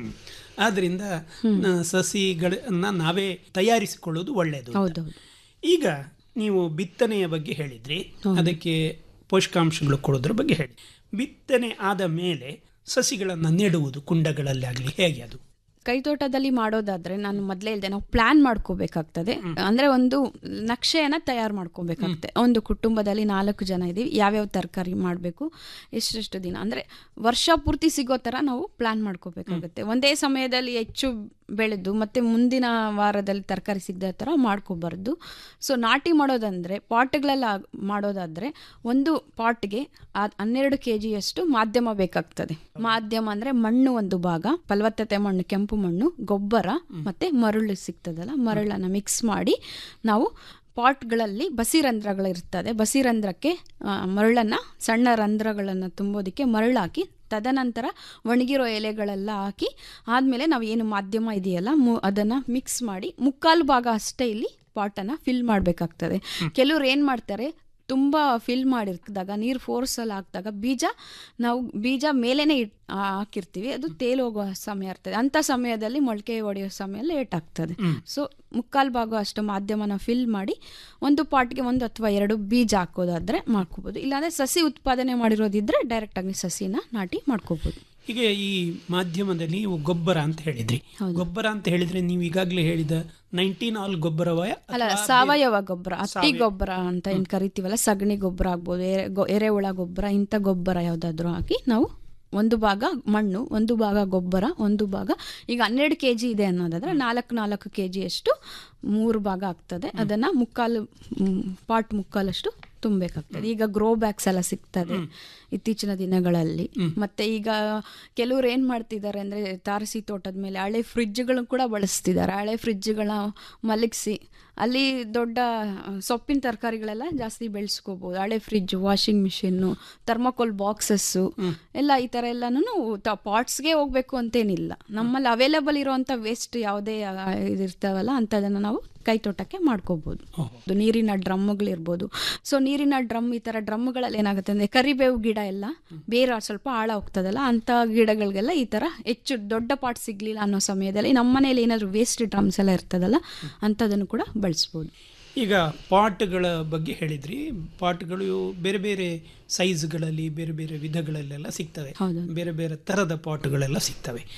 ಆದ್ರಿಂದ ಆ, ಸಸಿಗಳನ್ನ ನಾವೇ ತಯಾರಿಸಿಕೊಳ್ಳುವುದು ಒಳ್ಳೆಯದು ಅಂತ. ಹೌದೌದು ಈಗ ನೀವು ಬಿತ್ತನೆಯ ಬಗ್ಗೆ ಹೇಳಿದ್ರಿ ಅದಕ್ಕೆ ಪೋಷಕಾಂಶಗಳು ಕೊಡೋದ್ರ ಬಗ್ಗೆ ಹೇಳಿ ಬಿತ್ತನೆ ಆದ ಮೇಲೆ ಸಸಿಗಳನ್ನು ನೆಡುವುದು ಕುಂಡಗಳಲ್ಲಿ ಆಗಲಿ ಹೇಗೆ ಅದು ಕೈತೋಟದಲ್ಲಿ ಮಾಡೋದಾದ್ರೆ ನಾನು ಮೊದಲೇ ಹೇಳಿದೆ ನಾವು ಪ್ಲಾನ್ ಮಾಡ್ಕೋಬೇಕಾಗ್ತದೆ ಅಂದ್ರೆ ಒಂದು ನಕ್ಷೆಯನ್ನ ತಯಾರು ಮಾಡ್ಕೋಬೇಕಾಗ್ತದೆ ಒಂದು ಕುಟುಂಬದಲ್ಲಿ ನಾಲ್ಕು ಜನ ಇದೀವಿ ಯಾವ್ಯಾವ ತರಕಾರಿ ಮಾಡಬೇಕು ಎಷ್ಟೆಷ್ಟು ದಿನ ಅಂದ್ರೆ ವರ್ಷ ಪೂರ್ತಿ ಸಿಗೋ ತರ ನಾವು ಪ್ಲಾನ್ ಮಾಡ್ಕೋಬೇಕಾಗುತ್ತೆ ಒಂದೇ ಸಮಯದಲ್ಲಿ ಹೆಚ್ಚು ಬೆಳೆದು ಮತ್ತೆ ಮುಂದಿನ ವಾರದಲ್ಲಿ ತರಕಾರಿ ಸಿಗದ ಥರ ಮಾಡ್ಕೋಬಾರ್ದು ಸೊ ನಾಟಿ ಮಾಡೋದಂದ್ರೆ ಪಾಟ್ಗಳೆಲ್ಲ ಮಾಡೋದಾದ್ರೆ ಒಂದು ಪಾಟ್ಗೆ ಹನ್ನೆರಡು ಕೆ ಜಿಯಷ್ಟು ಮಾಧ್ಯಮ ಬೇಕಾಗ್ತದೆ ಮಾಧ್ಯಮ ಅಂದ್ರೆ ಮಣ್ಣು ಒಂದು ಭಾಗ ಫಲವತ್ತತೆ ಮಣ್ಣು ಕೆಂಪು ಮಣ್ಣು ಗೊಬ್ಬರ ಮತ್ತೆ ಮರಳು ಸಿಗ್ತದಲ್ಲ ಮರಳನ್ನ ಮಿಕ್ಸ್ ಮಾಡಿ ನಾವು ಪಾಟ್ಗಳಲ್ಲಿ ಬಸಿರಂಧ್ರಗಳು ಇರ್ತದೆ ಬಸಿರಂಧ್ರಕ್ಕೆ ಆ, ಮರಳನ್ನ ಸಣ್ಣ ರಂಧ್ರಗಳನ್ನು ತುಂಬೋದಕ್ಕೆ ಮರಳು ಹಾಕಿ ತದನಂತರ ಒಣಗಿರೋ ಎಲೆಗಳೆಲ್ಲ ಹಾಕಿ ಆದಮೇಲೆ ನಾವು ಏನು ಮಾಧ್ಯಮ ಇದೆಯಲ್ಲ ಮು ಅದನ್ನು ಮಿಕ್ಸ್ ಮಾಡಿ ಮುಕ್ಕಾಲು ಭಾಗ ಅಷ್ಟೇ ಇಲ್ಲಿ ಪಾಟನ್ನು ಫಿಲ್ ಮಾಡಬೇಕಾಗ್ತದೆ ಕೆಲವ್ರು ಏನು ಮಾಡ್ತಾರೆ ತುಂಬ ಫಿಲ್ ಮಾಡಿರ್ದಾಗ ನೀರು ಫೋರ್ಸಲ್ಲಿ ಹಾಕಿದಾಗ ಬೀಜ ನಾವು ಬೀಜ ಮೇಲೇನೆ ಇಟ್ ಹಾಕಿರ್ತೀವಿ ಅದು ತೇಲೋಗುವ ಸಮಯ ಇರ್ತದೆ ಅಂಥ ಸಮಯದಲ್ಲಿ ಮೊಳಕೆ ಹೊಡೆಯೋ ಸಮಯ ಲೇಟ್ ಆಗ್ತದೆ ಸೊ ಮುಕ್ಕಾಲು ಭಾಗ ಅಷ್ಟು ಮಾಧ್ಯಮನ ಫಿಲ್ ಮಾಡಿ ಒಂದು ಪಾಟ್ಗೆ ಒಂದು ಅಥವಾ ಎರಡು ಬೀಜ ಹಾಕೋದಾದ್ರೆ ಮಾಡ್ಕೋಬೋದು ಇಲ್ಲಾಂದ್ರೆ ಸಸಿ ಉತ್ಪಾದನೆ ಮಾಡಿರೋದಿದ್ರೆ ಡೈರೆಕ್ಟ್ ಆಗಿ ಸಸಿನ ನಾಟಿ ಮಾಡ್ಕೋಬೋದು ಹೀಗೆ ಈ ಮಾಧ್ಯಮದಲ್ಲಿ ನೀವು ಗೊಬ್ಬರ ಅಂತ ಹೇಳಿದ್ರಿ ಗೊಬ್ಬರ ಅಂತ ಹೇಳಿದ್ರೆ ನೀವು ಈಗಾಗಲೇ ಹೇಳಿದ ನೈನ್ಟೀನ್ ಆಲ್ ಗೊಬ್ಬರವಯ ಅಲ್ಲ ಸಾವಯವ ಗೊಬ್ಬರ ಹಟ್ಟಿ ಗೊಬ್ಬರ ಅಂತ ಏನು ಕರಿತೀವಲ್ಲ ಸಗಣಿ ಗೊಬ್ಬರ ಆಗ್ಬೋದು ಎರೆ ಗೊ- ಎರೆಹುಳ ಗೊಬ್ಬರ ಇಂಥ ಗೊಬ್ಬರ ಯಾವುದಾದ್ರೂ ಹಾಕಿ ನಾವು ಒಂದು ಭಾಗ ಮಣ್ಣು ಒಂದು ಭಾಗ ಗೊಬ್ಬರ ಒಂದು ಭಾಗ ಈಗ ಹನ್ನೆರಡು ಕೆ ಜಿ ಇದೆ ಅನ್ನೋದಾದ್ರೆ ನಾಲ್ಕು ನಾಲ್ಕು ಕೆ ಜಿಯಷ್ಟು ಮೂರು ಭಾಗ ಆಗ್ತದೆ ಅದನ್ನು ಮುಕ್ಕಾಲು ಮ್, ಪಾಟ್ ಮುಕ್ಕಾಲಷ್ಟು ತುಂಬಬೇಕಾಗ್ತದೆ ಈಗ ಗ್ರೋ ಬ್ಯಾಗ್ಸ್ ಎಲ್ಲ ಸಿಗ್ತದೆ ಇತ್ತೀಚಿನ ದಿನಗಳಲ್ಲಿ ಮತ್ತೆ ಈಗ ಕೆಲವ್ರು ಏನು ಮಾಡ್ತಿದ್ದಾರೆ ಅಂದರೆ ತಾರಸಿ ತೋಟದ ಮೇಲೆ ಹಳೆ ಫ್ರಿಡ್ಜ್ಗಳನ್ನು ಕೂಡ ಬಳಸ್ತಿದ್ದಾರೆ ಹಳೆ ಫ್ರಿಡ್ಜ್ಗಳ ಮಲಗಿಸಿ ಅಲ್ಲಿ ದೊಡ್ಡ ಆ, ಸೊಪ್ಪಿನ ತರಕಾರಿಗಳೆಲ್ಲ ಜಾಸ್ತಿ ಬೆಳೆಸ್ಕೋಬೋದು ಹಳೆ fridge washing machine thermocol boxes ಎಲ್ಲ ಈ ಥರ ಎಲ್ಲನೂ ಪಾಟ್ಸ್ಗೆ ಹೋಗ್ಬೇಕು ಅಂತೇನಿಲ್ಲ ನಮ್ಮಲ್ಲಿ ಅವೈಲೇಬಲ್ ಇರುವಂಥ ವೇಸ್ಟ್ ಯಾವುದೇ ಆ, ಇದಿರ್ತಾವಲ್ಲ ಅಂಥದನ್ನು ನಾವು ಕೈ ತೋಟಕ್ಕೆ ಮಾಡ್ಕೋಬೋದು ಅದು ನೀರಿನ ಡ್ರಮ್ಗಳಿರ್ಬೋದು ಸೊ ನೀರಿನ ಡ್ರಮ್ ಈ ಥರ ಡ್ರಮ್ಗಳಲ್ಲಿ ಏನಾಗುತ್ತೆ ಅಂದರೆ ಕರಿಬೇವು ಗಿಡ ಎಲ್ಲ ಬೇರೆ ಸ್ವಲ್ಪ ಆಳ ಹೋಗ್ತದಲ್ಲ ಅಂಥ ಗಿಡಗಳಿಗೆಲ್ಲ ಈ ಥರ ಹೆಚ್ಚು ದೊಡ್ಡ ಪಾಟ್ ಸಿಗಲಿಲ್ಲ ಅನ್ನೋ ಸಮಯದಲ್ಲಿ ನಮ್ಮ ಮನೇಲಿ ಏನಾದರೂ ವೇಸ್ಟ್ ಡ್ರಮ್ಸ್ ಎಲ್ಲ ಇರ್ತದಲ್ಲ ಅಂಥದನ್ನು ಕೂಡ ಬಳಸ್ಬೋದು ಈಗ ಪಾಟ್ಗಳ ಬಗ್ಗೆ ಹೇಳಿದ್ರಿ ಪಾಟ್ಗಳು ಬೇರೆ ಬೇರೆ ಸೈಜ್ಗಳಲ್ಲಿ ಬೇರೆ ಬೇರೆ ವಿಧಗಳಲ್ಲೆಲ್ಲ ಸಿಗ್ತವೆ ಹೌದು. ಬೇರೆ ಬೇರೆ ಥರದ ಪಾಟ್ಗಳೆಲ್ಲ ಸಿಗ್ತವೆ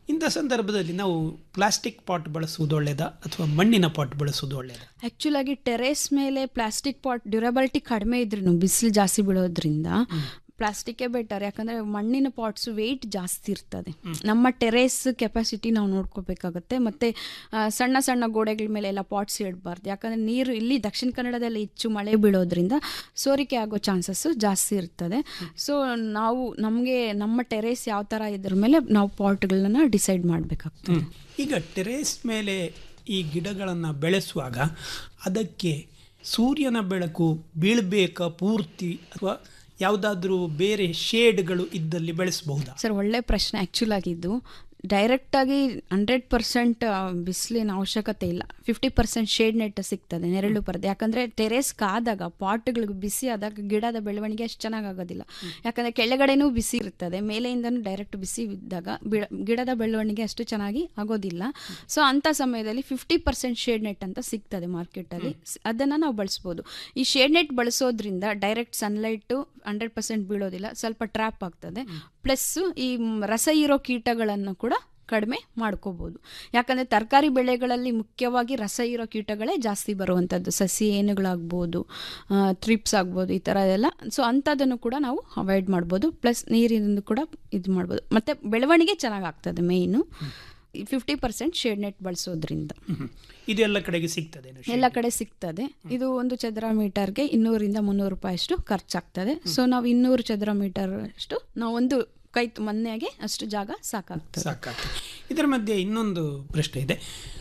ಇಂಥ ಸಂದರ್ಭದಲ್ಲಿ ನಾವು ಪ್ಲಾಸ್ಟಿಕ್ ಪಾಟ್ ಬಳಸುವುದು ಒಳ್ಳೆಯದಾ ಅಥವಾ ಮಣ್ಣಿನ ಪಾಟ್ ಬಳಸುವುದು ಒಳ್ಳೆಯದಾ ಆ್ಯಕ್ಚುಲ್ ಆಗಿ ಟೆರೇಸ್ ಮೇಲೆ ಪ್ಲಾಸ್ಟಿಕ್ ಪಾಟ್ ಡ್ಯೂರಬಿಲಿಟಿ ಕಡಿಮೆ ಇದ್ರೂ ಬಿಸಿಲು ಜಾಸ್ತಿ ಬೀಳೋದ್ರಿಂದ ಪ್ಲಾಸ್ಟಿಕ್ಕೇ ಬೆಟರ್ ಯಾಕಂದರೆ ಮಣ್ಣಿನ ಪಾಟ್ಸ್ ವೆಯ್ಟ್ ಜಾಸ್ತಿ ಇರ್ತದೆ ನಮ್ಮ ಟೆರೇಸ್ ಕೆಪಾಸಿಟಿ ನಾವು ನೋಡ್ಕೋಬೇಕಾಗತ್ತೆ ಮತ್ತು ಸಣ್ಣ ಸಣ್ಣ ಗೋಡೆಗಳ ಮೇಲೆ ಎಲ್ಲ ಪಾಟ್ಸ್ ಇಡಬಾರ್ದು ಯಾಕಂದರೆ ನೀರು ಇಲ್ಲಿ ದಕ್ಷಿಣ ಕನ್ನಡದಲ್ಲಿ ಹೆಚ್ಚು ಮಳೆ ಬೀಳೋದ್ರಿಂದ ಸೋರಿಕೆ ಆಗೋ ಚಾನ್ಸಸ್ಸು ಜಾಸ್ತಿ ಇರ್ತದೆ ಸೊ ನಾವು ನಮಗೆ ನಮ್ಮ ಟೆರೇಸ್ ಯಾವ ಥರ ಇದ್ರ ಮೇಲೆ ನಾವು ಪಾಟ್ಗಳನ್ನ ಡಿಸೈಡ್ ಮಾಡಬೇಕಾಗ್ತದೆ ಈಗ ಟೆರೇಸ್ ಮೇಲೆ ಈ ಗಿಡಗಳನ್ನು ಬೆಳೆಸುವಾಗ ಅದಕ್ಕೆ ಸೂರ್ಯನ ಬೆಳಕು ಬೀಳಬೇಕಾ ಪೂರ್ತಿ ಅಥವಾ ಯಾವುದಾದ್ರೂ ಬೇರೆ ಶೇಡ್ಗಳು ಇದ್ದಲ್ಲಿ ಬೆಳೆಸಬಹುದಾ ಸರ್ ಒಳ್ಳೆ ಪ್ರಶ್ನೆ ಆ್ಯಕ್ಚುಲ್ ಆಗಿದ್ದು ಡೈರೆಕ್ಟಾಗಿ ಹಂಡ್ರೆಡ್ ಪರ್ಸೆಂಟ್ ಬಿಸಿಲಿನ ಅವಶ್ಯಕತೆ ಇಲ್ಲ ಫಿಫ್ಟಿ ಪರ್ಸೆಂಟ್ ಶೇಡ್ ನೆಟ್ ಸಿಗ್ತದೆ ನೆರಳು ಪರದೆ ಯಾಕಂದರೆ ಟೆರೇಸ್ ಕಾದಾಗ ಪಾಟ್ಗಳಿಗೆ ಬಿಸಿ ಆದಾಗ ಗಿಡದ ಬೆಳವಣಿಗೆ ಅಷ್ಟು ಚೆನ್ನಾಗಿ ಆಗೋದಿಲ್ಲ ಯಾಕಂದರೆ ಕೆಳಗಡೆನೂ ಬಿಸಿ ಇರ್ತದೆ ಮೇಲೆಯಿಂದನೂ ಡೈರೆಕ್ಟ್ ಬಿಸಿ ಇದ್ದಾಗ ಬಿಡ ಗಿಡದ ಬೆಳವಣಿಗೆ ಅಷ್ಟು ಚೆನ್ನಾಗಿ ಆಗೋದಿಲ್ಲ ಸೊ ಅಂಥ ಸಮಯದಲ್ಲಿ ಫಿಫ್ಟಿ ಪರ್ಸೆಂಟ್ ಶೇಡ್ ನೆಟ್ ಅಂತ ಸಿಗ್ತದೆ ಮಾರ್ಕೆಟಲ್ಲಿ ಅದನ್ನು ನಾವು ಬಳಸ್ಬೋದು ಈ ಶೇಡ್ ನೆಟ್ ಬಳಸೋದ್ರಿಂದ ಡೈರೆಕ್ಟ್ ಸನ್ಲೈಟು ಹಂಡ್ರೆಡ್ ಪರ್ಸೆಂಟ್ ಬೀಳೋದಿಲ್ಲ ಸ್ವಲ್ಪ ಟ್ರ್ಯಾಪ್ ಆಗ್ತದೆ ಪ್ಲಸ್ ಈ ಮ್, ರಸ ಇರೋ ಕೀಟಗಳನ್ನು ಕೂಡ ಕಡಿಮೆ ಮಾಡ್ಕೋಬೋದು ಯಾಕಂದರೆ ತರಕಾರಿ ಬೆಳೆಗಳಲ್ಲಿ ಮುಖ್ಯವಾಗಿ ರಸ ಇರೋ ಕೀಟಗಳೇ ಜಾಸ್ತಿ ಬರುವಂಥದ್ದು ಸಸಿ ಏನುಗಳಾಗ್ಬೋದು ಟ್ರಿಪ್ಸ್ ಆಗ್ಬೋದು ಈ ಥರ ಎಲ್ಲ ಸೊ ಅಂಥದ್ದನ್ನು ಕೂಡ ನಾವು ಅವಾಯ್ಡ್ ಮಾಡ್ಬೋದು ಪ್ಲಸ್ ನೀರಿನಿಂದ ಕೂಡ ಇದು ಮಾಡ್ಬೋದು ಮತ್ತು ಬೆಳವಣಿಗೆ ಚೆನ್ನಾಗಿ ಆಗ್ತದೆ main fifty percent shade net ಬಳಸೋದ್ರಿಂದ ಇದು ಎಲ್ಲ ಕಡೆಗೆ ಸಿಗ್ತದೆ ಎಲ್ಲ ಕಡೆ ಸಿಗ್ತದೆ ಇದು ಒಂದು ಚದರ ಮೀಟರ್ಗೆ ಇನ್ನೂರಿಂದ ಮುನ್ನೂರು ರೂಪಾಯಿ ಅಷ್ಟು ಖರ್ಚಾಗ್ತದೆ ಸೊ ನಾವು ಇನ್ನೂರು ಚದರ ಮೀಟರ್ ಅಷ್ಟು ನಾವು ಒಂದು ಕೈ ಮನೆಗೆ ಅಷ್ಟು ಜಾಗ ಸಾಕಾಗ್ತದೆ ಸಾಕಾಗ್ತದೆ ಇದರ ಮಧ್ಯೆ ಇನ್ನೊಂದು ಪ್ರಶ್ನೆ ಇದೆ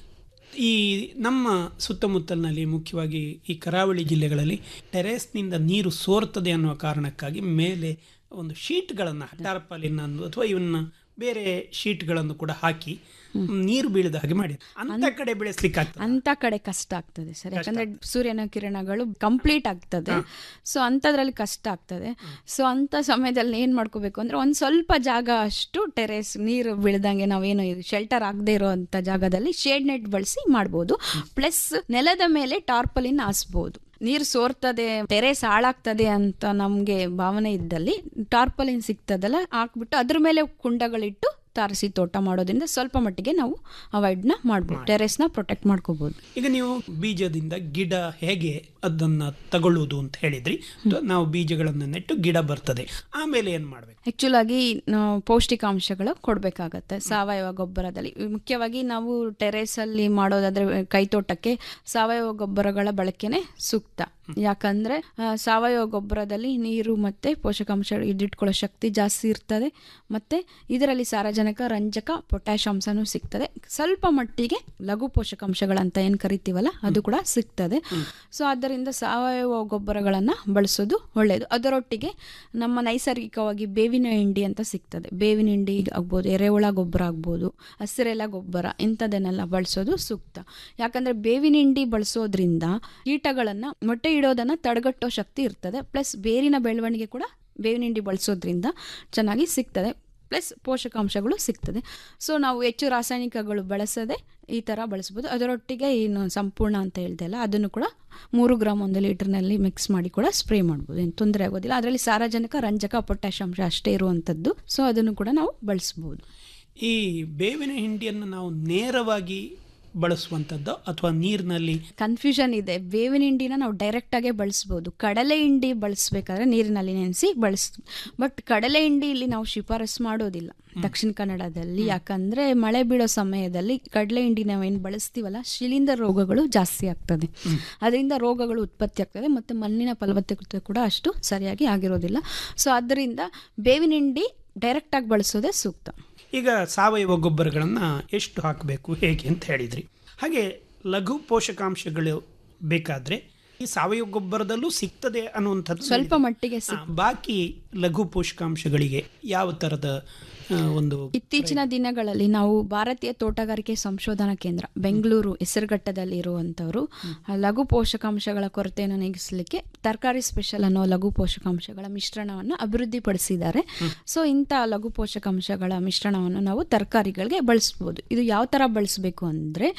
ಈ ನಮ್ಮ ಸುತ್ತಮುತ್ತಲಿನಲ್ಲಿ ಮುಖ್ಯವಾಗಿ ಈ ಕರಾವಳಿ ಜಿಲ್ಲೆಗಳಲ್ಲಿ ಟೆರೇಸ್ನಿಂದ ನೀರು ಸೋರ್ತದೆ ಅನ್ನುವ ಕಾರಣಕ್ಕಾಗಿ ಮೇಲೆ ಒಂದು ಶೀಟ್ಗಳನ್ನು ಟಾರ್ಪಾಲಿನ್ ಅನ್ನು ಅಥವಾ ಇವನ್ನ ಬೇರೆ ಶೀಟ್ಗಳನ್ನು ಕೂಡ ಹಾಕಿ ನೀರು ಬೀಳದ ಹಾಗೆ ಮಾಡಿ ಅಂತ ಕಡೆ ಬೆಳೆಸ್ಲಿಕ್ಕೆ ಆಗ್ತದೆ ಅಂತ ಕಡೆ ಕಷ್ಟ ಆಗ್ತದೆ ಸರ್ ಯಾಕಂದ್ರೆ ಸೂರ್ಯನ ಕಿರಣಗಳು ಕಂಪ್ಲೀಟ್ ಆಗ್ತದೆ ಸೊ ಅಂಥದ್ರಲ್ಲಿ ಕಷ್ಟ ಆಗ್ತದೆ ಸೊ ಅಂಥ ಸಮಯದಲ್ಲಿ ಏನು ಮಾಡ್ಕೋಬೇಕು ಅಂದ್ರೆ ಒಂದು ಸ್ವಲ್ಪ ಜಾಗ ಅಷ್ಟು ಟೆರೇಸ್ ನೀರು ಬೀಳ್ದಂಗೆ ನಾವೇನು ಶೆಲ್ಟರ್ ಆಗದೆ ಇರೋವಂಥ ಜಾಗದಲ್ಲಿ ಶೇಡ್ ನೆಟ್ ಬಳಸಿ ಮಾಡ್ಬೋದು ಪ್ಲಸ್ ನೆಲದ ಮೇಲೆ ಟಾರ್ಪಲಿನ್ ಹಾಸ್ಬೋದು ನೀರು ಸೋರ್ತದೆ ಟೆರೇಸ್ ಹಾಳಾಗ್ತದೆ ಅಂತ ನಮಗೆ ಭಾವನೆ ಇದ್ದಲ್ಲಿ ಟಾರ್ಪಲಿನ್ ಸಿಗ್ತದಲ್ಲ ಹಾಕ್ಬಿಟ್ಟು ಅದ್ರ ಮೇಲೆ ಕುಂಡಗಳಿಟ್ಟು ತಾರಸಿ ತೋಟ ಮಾಡೋದ್ರಿಂದ ಸ್ವಲ್ಪ ಮಟ್ಟಿಗೆ ನಾವು ಅವಾಯ್ಡ್ನ ಮಾಡ್ಬೋದು ಟೆರೇಸ್ನ ಪ್ರೊಟೆಕ್ಟ್ ಮಾಡ್ಕೋಬೋದು ಈಗ ನೀವು ಬೀಜದಿಂದ ಗಿಡ ಹೇಗೆ ಅದನ್ನ ತಗೊಳ್ಳುವುದು ಅಂತ ಹೇಳಿದ್ರಿ ಅಥವಾ ನಾವು ಬೀಜಗಳನ್ನು ನೆಟ್ಟು ಗಿಡ ಬರ್ತದೆ ಆಮೇಲೆ ಏನ್ ಮಾಡ್ಬೇಕು ಆ್ಯಕ್ಚುಲ್ ಆಗಿ ನಾವು ಪೌಷ್ಟಿಕಾಂಶಗಳು ಕೊಡಬೇಕಾಗತ್ತೆ ಸಾವಯವ ಗೊಬ್ಬರದಲ್ಲಿ ಮುಖ್ಯವಾಗಿ ನಾವು ಟೆರೇಸಲ್ಲಿ ಮಾಡೋದಾದ್ರೆ ಕೈತೋಟಕ್ಕೆ ಸಾವಯವ ಗೊಬ್ಬರಗಳ ಬಳಕೆನೇ ಸೂಕ್ತ ಯಾಕಂದ್ರೆ ಆ, ಸಾವಯವ ಗೊಬ್ಬರದಲ್ಲಿ ನೀರು ಮತ್ತೆ ಪೋಷಕಾಂಶ ಹಿಡಿದಿಟ್ಕೊಳ್ಳೋ ಶಕ್ತಿ ಜಾಸ್ತಿ ಇರ್ತದೆ ಮತ್ತೆ ಇದರಲ್ಲಿ ಸಾರಜನಕ ರಂಜಕ ಪೊಟ್ಯಾಶ್ ಅಂಶನೂ ಸಿಗ್ತದೆ ಸ್ವಲ್ಪ ಮಟ್ಟಿಗೆ ಲಘು ಪೋಷಕಾಂಶಗಳಂತ ಏನು ಕರಿತೀವಲ್ಲ ಅದು ಕೂಡ ಸಿಗ್ತದೆ ಸೊ ಆದ್ದರಿಂದ ಸಾವಯವ ಗೊಬ್ಬರಗಳನ್ನು ಬಳಸೋದು ಒಳ್ಳೆಯದು ಅದರೊಟ್ಟಿಗೆ ನಮ್ಮ ನೈಸರ್ಗಿಕವಾಗಿ ಬೇವಿನ ಹಿಂಡಿ ಅಂತ ಸಿಗ್ತದೆ ಬೇವಿನ ಹಿಂಡಿ ಆಗ್ಬೋದು ಎರೆಹುಳ ಗೊಬ್ಬರ ಆಗ್ಬೋದು ಹಸಿರೆಲೆ ಗೊಬ್ಬರ ಇಂಥದನ್ನೆಲ್ಲ ಬಳಸೋದು ಸೂಕ್ತ ಯಾಕಂದ್ರೆ ಬೇವಿನ ಹಿಂಡಿ ಬಳಸೋದ್ರಿಂದ ಕೀಟಗಳನ್ನು ಮೊಟ್ಟೆ ಇಡೋದನ್ನು ತಡೆಗಟ್ಟೋ ಶಕ್ತಿ ಇರ್ತದೆ ಪ್ಲಸ್ ಬೇರಿನ ಬೆಳವಣಿಗೆ ಕೂಡ ಬೇವಿನ ಹಿಂಡಿ ಬಳಸೋದ್ರಿಂದ ಚೆನ್ನಾಗಿ ಸಿಗ್ತದೆ ಪ್ಲಸ್ ಪೋಷಕಾಂಶಗಳು ಸಿಗ್ತದೆ ಸೊ ನಾವು ಹೆಚ್ಚು ರಾಸಾಯನಿಕಗಳು ಬಳಸದೆ ಈ ಥರ ಬಳಸ್ಬೋದು ಅದರೊಟ್ಟಿಗೆ ಏನು ಸಂಪೂರ್ಣ ಅಂತ ಹೇಳ್ದೆ ಅಲ್ಲ ಅದನ್ನು ಕೂಡ ಮೂರು ಗ್ರಾಮ್ ಒಂದು ಲೀಟರ್ನಲ್ಲಿ ಮಿಕ್ಸ್ ಮಾಡಿ ಕೂಡ ಸ್ಪ್ರೇ ಮಾಡ್ಬೋದು ಏನು ತೊಂದರೆ ಆಗೋದಿಲ್ಲ ಅದರಲ್ಲಿ ಸಾರಜನಕ ರಂಜಕ ಪೊಟ್ಯಾಶ್ ಅಂಶ ಅಷ್ಟೇ ಇರುವಂಥದ್ದು ಸೊ ಅದನ್ನು ಕೂಡ ನಾವು ಬಳಸ್ಬೋದು ಈ ಬೇವಿನ ಹಿಂಡಿಯನ್ನು ನಾವು ನೇರವಾಗಿ ಬಳಸುವಂಥದ್ದು ಅಥವಾ ನೀರಿನಲ್ಲಿ ಕನ್ಫ್ಯೂಷನ್ ಇದೆ ಬೇವಿನ ಹಿಂಡಿನ ನಾವು ಡೈರೆಕ್ಟಾಗೆ ಬಳಸ್ಬೋದು ಕಡಲೆ ಹಿಂಡಿ ಬಳಸ್ಬೇಕಾದ್ರೆ ನೀರಿನಲ್ಲಿ ನೆನೆಸಿ ಬಳಸ್ ಬಟ್ ಕಡಲೆ ಹಿಂಡಿ ಇಲ್ಲಿ ನಾವು ಶಿಫಾರಸು ಮಾಡೋದಿಲ್ಲ ದಕ್ಷಿಣ ಕನ್ನಡದಲ್ಲಿ ಯಾಕಂದ್ರೆ ಮಳೆ ಬೀಳೋ ಸಮಯದಲ್ಲಿ ಕಡಲೆ ಹಿಂಡಿ ನಾವೇನು ಬಳಸ್ತೀವಲ್ಲ ಶಿಲೀಂಧ್ರ ರೋಗಗಳು ಜಾಸ್ತಿ ಆಗ್ತದೆ ಅದರಿಂದ ರೋಗಗಳು ಉತ್ಪತ್ತಿ ಆಗ್ತದೆ ಮತ್ತು ಮಣ್ಣಿನ ಫಲವತ್ತತೆ ಕೂಡ ಅಷ್ಟು ಸರಿಯಾಗಿ ಆಗಿರೋದಿಲ್ಲ ಸೊ ಆದ್ದರಿಂದ ಬೇವಿನ ಹಿಂಡಿ ಡೈರೆಕ್ಟಾಗಿ ಬಳಸೋದೇ ಸೂಕ್ತ ಈಗ ಸಾವಯವ ಗೊಬ್ಬರಗಳನ್ನು ಎಷ್ಟು ಹಾಕಬೇಕು ಹೇಗೆ ಅಂತ ಹೇಳಿದ್ರಿ ಹಾಗೆ ಲಘು ಪೋಷಕಾಂಶಗಳು ಬೇಕಾದ್ರೆ ಈ ಸಾವಯವ ಗೊಬ್ಬರದಲ್ಲೂ ಸಿಗ್ತದೆ ಅನ್ನುವಂಥದ್ದು ಸ್ವಲ್ಪ ಹೇಳಿದ್ರಿ. ಮಟ್ಟಿಗೆ ಹಾ, ಬಾಕಿ ಲಘು ಪೋಷಕಾಂಶಗಳಿಗೆ ಯಾವ ಥರದ ಆ, ಒಂದು ಇತ್ತೀಚಿನ ದಿನಗಳಲ್ಲಿ ನಾವು ಭಾರತೀಯ ತೋಟಗಾರಿಕೆ ಸಂಶೋಧನಾ ಕೇಂದ್ರ ಬೆಂಗಳೂರು ಹೆಸರುಘಟ್ಟದಲ್ಲಿ ಇರುವಂತವರು ಲಘು ಪೋಷಕಾಂಶಗಳ ಕೊರತೆಯನ್ನು ನೀಗಿಸಲಿಕ್ಕೆ ತರಕಾರಿ ಸ್ಪೆಷಲ್ ಅನ್ನೋ ಲಘು ಪೋಷಕಾಂಶಗಳ ಮಿಶ್ರಣವನ್ನು ಅಭಿವೃದ್ಧಿಪಡಿಸಿದ್ದಾರೆ ಸೊ ಇಂಥ ಲಘು ಪೋಷಕಾಂಶಗಳ ಮಿಶ್ರಣವನ್ನು ನಾವು ತರಕಾರಿಗಳಿಗೆ ಬಳಸ್ಬೋದು ಇದು ಯಾವ ಥರ ಬಳಸಬೇಕು ಅಂದರೆ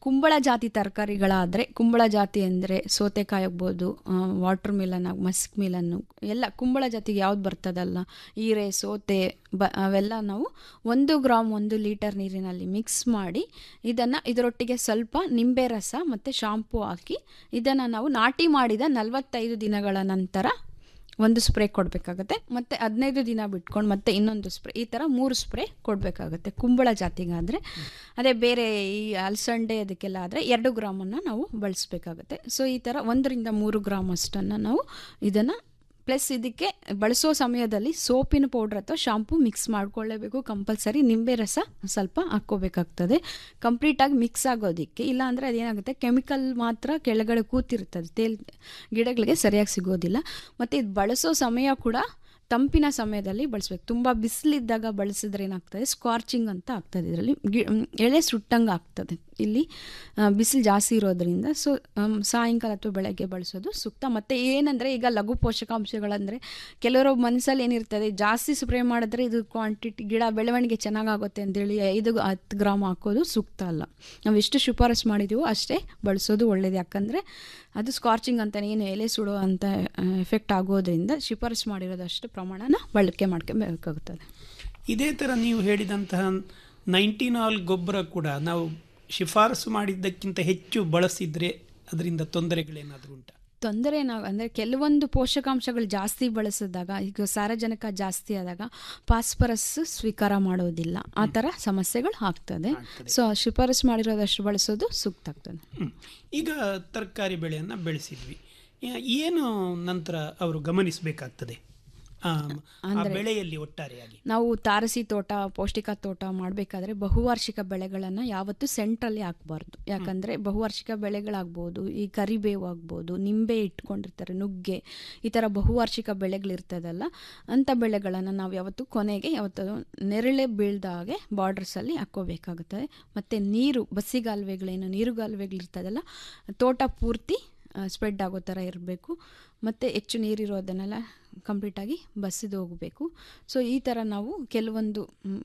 ಕುಂಬಳ ಜಾತಿ ತರಕಾರಿಗಳಾದರೆ ಕುಂಬಳ ಜಾತಿ ಅಂದರೆ ಸೌತೆಕಾಯಿ ಆಗ್ಬೋದು ವಾಟರ್ ಮಿಲನ್ ಆಗಿ ಮಸ್ಕ್ ಮಿಲನ್ನು ಎಲ್ಲ ಕುಂಬಳ ಜಾತಿಗೆ ಯಾವ್ದು ಬರ್ತದಲ್ಲ ಹೀರೆ ಸೋತೆ ಬ ಅವೆಲ್ಲ ನಾವು ಒಂದು ಗ್ರಾಮ್ ಒಂದು ಲೀಟರ್ ನೀರಿನಲ್ಲಿ ಮಿಕ್ಸ್ ಮಾಡಿ ಇದನ್ನು ಇದರೊಟ್ಟಿಗೆ ಸ್ವಲ್ಪ ನಿಂಬೆ ರಸ ಮತ್ತು ಶಾಂಪೂ ಹಾಕಿ ಇದನ್ನು ನಾವು ನಾಟಿ ಮಾಡಿದ ನಲವತ್ತೈದು ದಿನಗಳ ನಂತರ ಒಂದು ಸ್ಪ್ರೇ ಕೊಡಬೇಕಾಗತ್ತೆ ಮತ್ತು ಹದಿನೈದು ದಿನ ಬಿಟ್ಕೊಂಡು ಮತ್ತೆ ಇನ್ನೊಂದು ಸ್ಪ್ರೇ ಈ ಥರ ಮೂರು ಸ್ಪ್ರೇ ಕೊಡಬೇಕಾಗತ್ತೆ ಕುಂಬಳ ಜಾತಿಗಾದರೆ ಅದೇ ಬೇರೆ ಈ ಅಲಸಂಡೆ ಅದಕ್ಕೆಲ್ಲ ಆದರೆ ಎರಡು ಗ್ರಾಮನ್ನು ನಾವು ಬಳಸಬೇಕಾಗತ್ತೆ ಸೊ ಈ ಥರ ಒಂದರಿಂದ ಮೂರು ಗ್ರಾಮ್ ಅಷ್ಟನ್ನು ನಾವು ಇದನ್ನು ಪ್ಲಸ್ ಇದಕ್ಕೆ ಬಳಸೋ ಸಮಯದಲ್ಲಿ ಸೋಪಿನ ಪೌಡ್ರ್ ಅಥವಾ ಶಾಂಪೂ ಮಿಕ್ಸ್ ಮಾಡ್ಕೊಳ್ಳೇಬೇಕು ಕಂಪಲ್ಸರಿ ನಿಂಬೆ ರಸ ಸ್ವಲ್ಪ ಹಾಕ್ಕೋಬೇಕಾಗ್ತದೆ ಕಂಪ್ಲೀಟಾಗಿ ಮಿಕ್ಸ್ ಆಗೋದಕ್ಕೆ ಇಲ್ಲ ಅಂದರೆ ಅದೇನಾಗುತ್ತೆ ಕೆಮಿಕಲ್ ಮಾತ್ರ ಕೆಳಗಡೆ ಕೂತಿರ್ತದೆ ತೇಲ್ ಗಿಡಗಳಿಗೆ ಸರಿಯಾಗಿ ಸಿಗೋದಿಲ್ಲ ಮತ್ತು ಇದು ಬಳಸೋ ಸಮಯ ಕೂಡ ತಂಪಿನ ಸಮಯದಲ್ಲಿ ಬಳಸ್ಬೇಕು ತುಂಬ ಬಿಸಿಲಿದ್ದಾಗ ಬಳಸಿದ್ರೆ ಏನಾಗ್ತದೆ ಸ್ಕಾರ್ಚಿಂಗ್ ಅಂತ ಆಗ್ತದೆ ಇದರಲ್ಲಿ ಗಿ ಎಳೆ ಸುಟ್ಟಂಗೆ ಆಗ್ತದೆ ಇಲ್ಲಿ ಬಿಸಿಲು ಜಾಸ್ತಿ ಇರೋದ್ರಿಂದ ಸೊ ಸಾಯಂಕಾಲ ಅಥವಾ ಬೆಳಗ್ಗೆ ಬಳಸೋದು ಸೂಕ್ತ ಮತ್ತು ಏನಂದರೆ ಈಗ ಲಘು ಪೋಷಕಾಂಶಗಳಂದರೆ ಕೆಲವರ ಮನಸ್ಸಲ್ಲಿ ಏನಿರ್ತದೆ ಜಾಸ್ತಿ ಸ್ಪ್ರೇ ಮಾಡಿದ್ರೆ ಇದು ಕ್ವಾಂಟಿಟಿ ಗಿಡ ಬೆಳವಣಿಗೆ ಚೆನ್ನಾಗಾಗುತ್ತೆ ಅಂತೇಳಿ ಐದು ಹತ್ತು ಗ್ರಾಮ್ ಹಾಕೋದು ಸೂಕ್ತ ಅಲ್ಲ ನಾವು ಎಷ್ಟು ಶಿಫಾರಸ್ ಮಾಡಿದ್ದೀವೋ ಅಷ್ಟೇ ಬಳಸೋದು ಒಳ್ಳೇದು ಯಾಕಂದರೆ ಅದು ಸ್ಕಾರ್ಚಿಂಗ್ ಅಂತಲೇ ಏನು ಎಲೆ ಸುಡೋ ಅಂತ ಎಫೆಕ್ಟ್ ಆಗೋದ್ರಿಂದ ಶಿಫಾರಸ್ ಮಾಡಿರೋದಷ್ಟು ಪ್ರಮಾಣನ ಬಳಕೆ ಮಾಡ್ಕೊಬೇಕಾಗುತ್ತದೆ ಇದೇ ಥರ ನೀವು ಹೇಳಿದಂತಹ ನೈಂಟಿನಾಲ್ ಗೊಬ್ಬರ ಕೂಡ ನಾವು ಶಿಫಾರಸು ಮಾಡಿದ್ದಕ್ಕಿಂತ ಹೆಚ್ಚು ಬಳಸಿದರೆ ಅದರಿಂದ ತೊಂದರೆಗಳೇನಾದರೂ ಉಂಟಾ ತೊಂದರೆ ನಾವು ಅಂದರೆ ಕೆಲವೊಂದು ಪೋಷಕಾಂಶಗಳು ಜಾಸ್ತಿ ಬಳಸಿದಾಗ ಈಗ ಸಾರಜನಕ ಜಾಸ್ತಿ ಆದಾಗ ಫಾಸ್ಫರಸ್ ಸ್ವೀಕಾರ ಮಾಡೋದಿಲ್ಲ ಆ ಥರ ಸಮಸ್ಯೆಗಳು ಆಗ್ತದೆ ಸೊ ಶಿಫಾರಸ್ ಮಾಡಿರೋದಷ್ಟು ಬಳಸೋದು ಸೂಕ್ತ ಆಗ್ತದೆ ಹ್ಮ್. ಈಗ ತರಕಾರಿ ಬೆಳೆಯನ್ನು ಬೆಳೆಸಿದ್ವಿ ಏ- ಏನು ನಂತರ ಅವರು ಗಮನಿಸಬೇಕಾಗ್ತದೆ ಆ, ಆ ಬೆಳೆಯಲ್ಲಿ ಒಟ್ಟಾರೆಯಾಗಿ ನಾವು ತಾರಸಿ ತೋಟ ಪೌಷ್ಟಿಕ ತೋಟ ಮಾಡಬೇಕಾದ್ರೆ ಬಹುವಾರ್ಷಿಕ ಬೆಳೆಗಳನ್ನು ಯಾವತ್ತೂ ಸೆಂಟ್ರಲ್ಲಿ ಹಾಕಬಾರ್ದು ಯಾಕಂದರೆ ಬಹುವಾರ್ಷಿಕ ಬೆಳೆಗಳಾಗ್ಬೋದು ಈ ಕರಿಬೇವು ಆಗ್ಬೋದು ನಿಂಬೆ ಇಟ್ಕೊಂಡಿರ್ತಾರೆ ನುಗ್ಗೆ ಈ ಥರ ಬಹುವಾರ್ಷಿಕ ಬೆಳೆಗಳಿರ್ತದಲ್ಲ ಅಂಥ ಬೆಳೆಗಳನ್ನು ನಾವು ಯಾವತ್ತು ಕೊನೆಗೆ ಯಾವತ್ತು ನೆರಳೆ ಬೀಳ್ದ ಹಾಗೆ ಬಾರ್ಡರ್ಸಲ್ಲಿ ಹಾಕ್ಕೋಬೇಕಾಗುತ್ತದೆ ಮತ್ತು ನೀರು ಬಸ್ಸಿಗಾಲುವೆಗಳೇನು ನೀರುಗಾಲುವೆಗಳಿರ್ತದಲ್ಲ ತೋಟ ಪೂರ್ತಿ ಸ್ಪ್ರೆಡ್ ಆಗೋ ಥರ ಇರಬೇಕು ಮತ್ತು ಹೆಚ್ಚು ನೀರಿರೋದನ್ನೆಲ್ಲ ಕಂಪ್ಲೀಟಾಗಿ ಬಸ್ಸಿದು ಹೋಗಬೇಕು ಸೊ ಈ ಥರ ನಾವು ಕೆಲವೊಂದು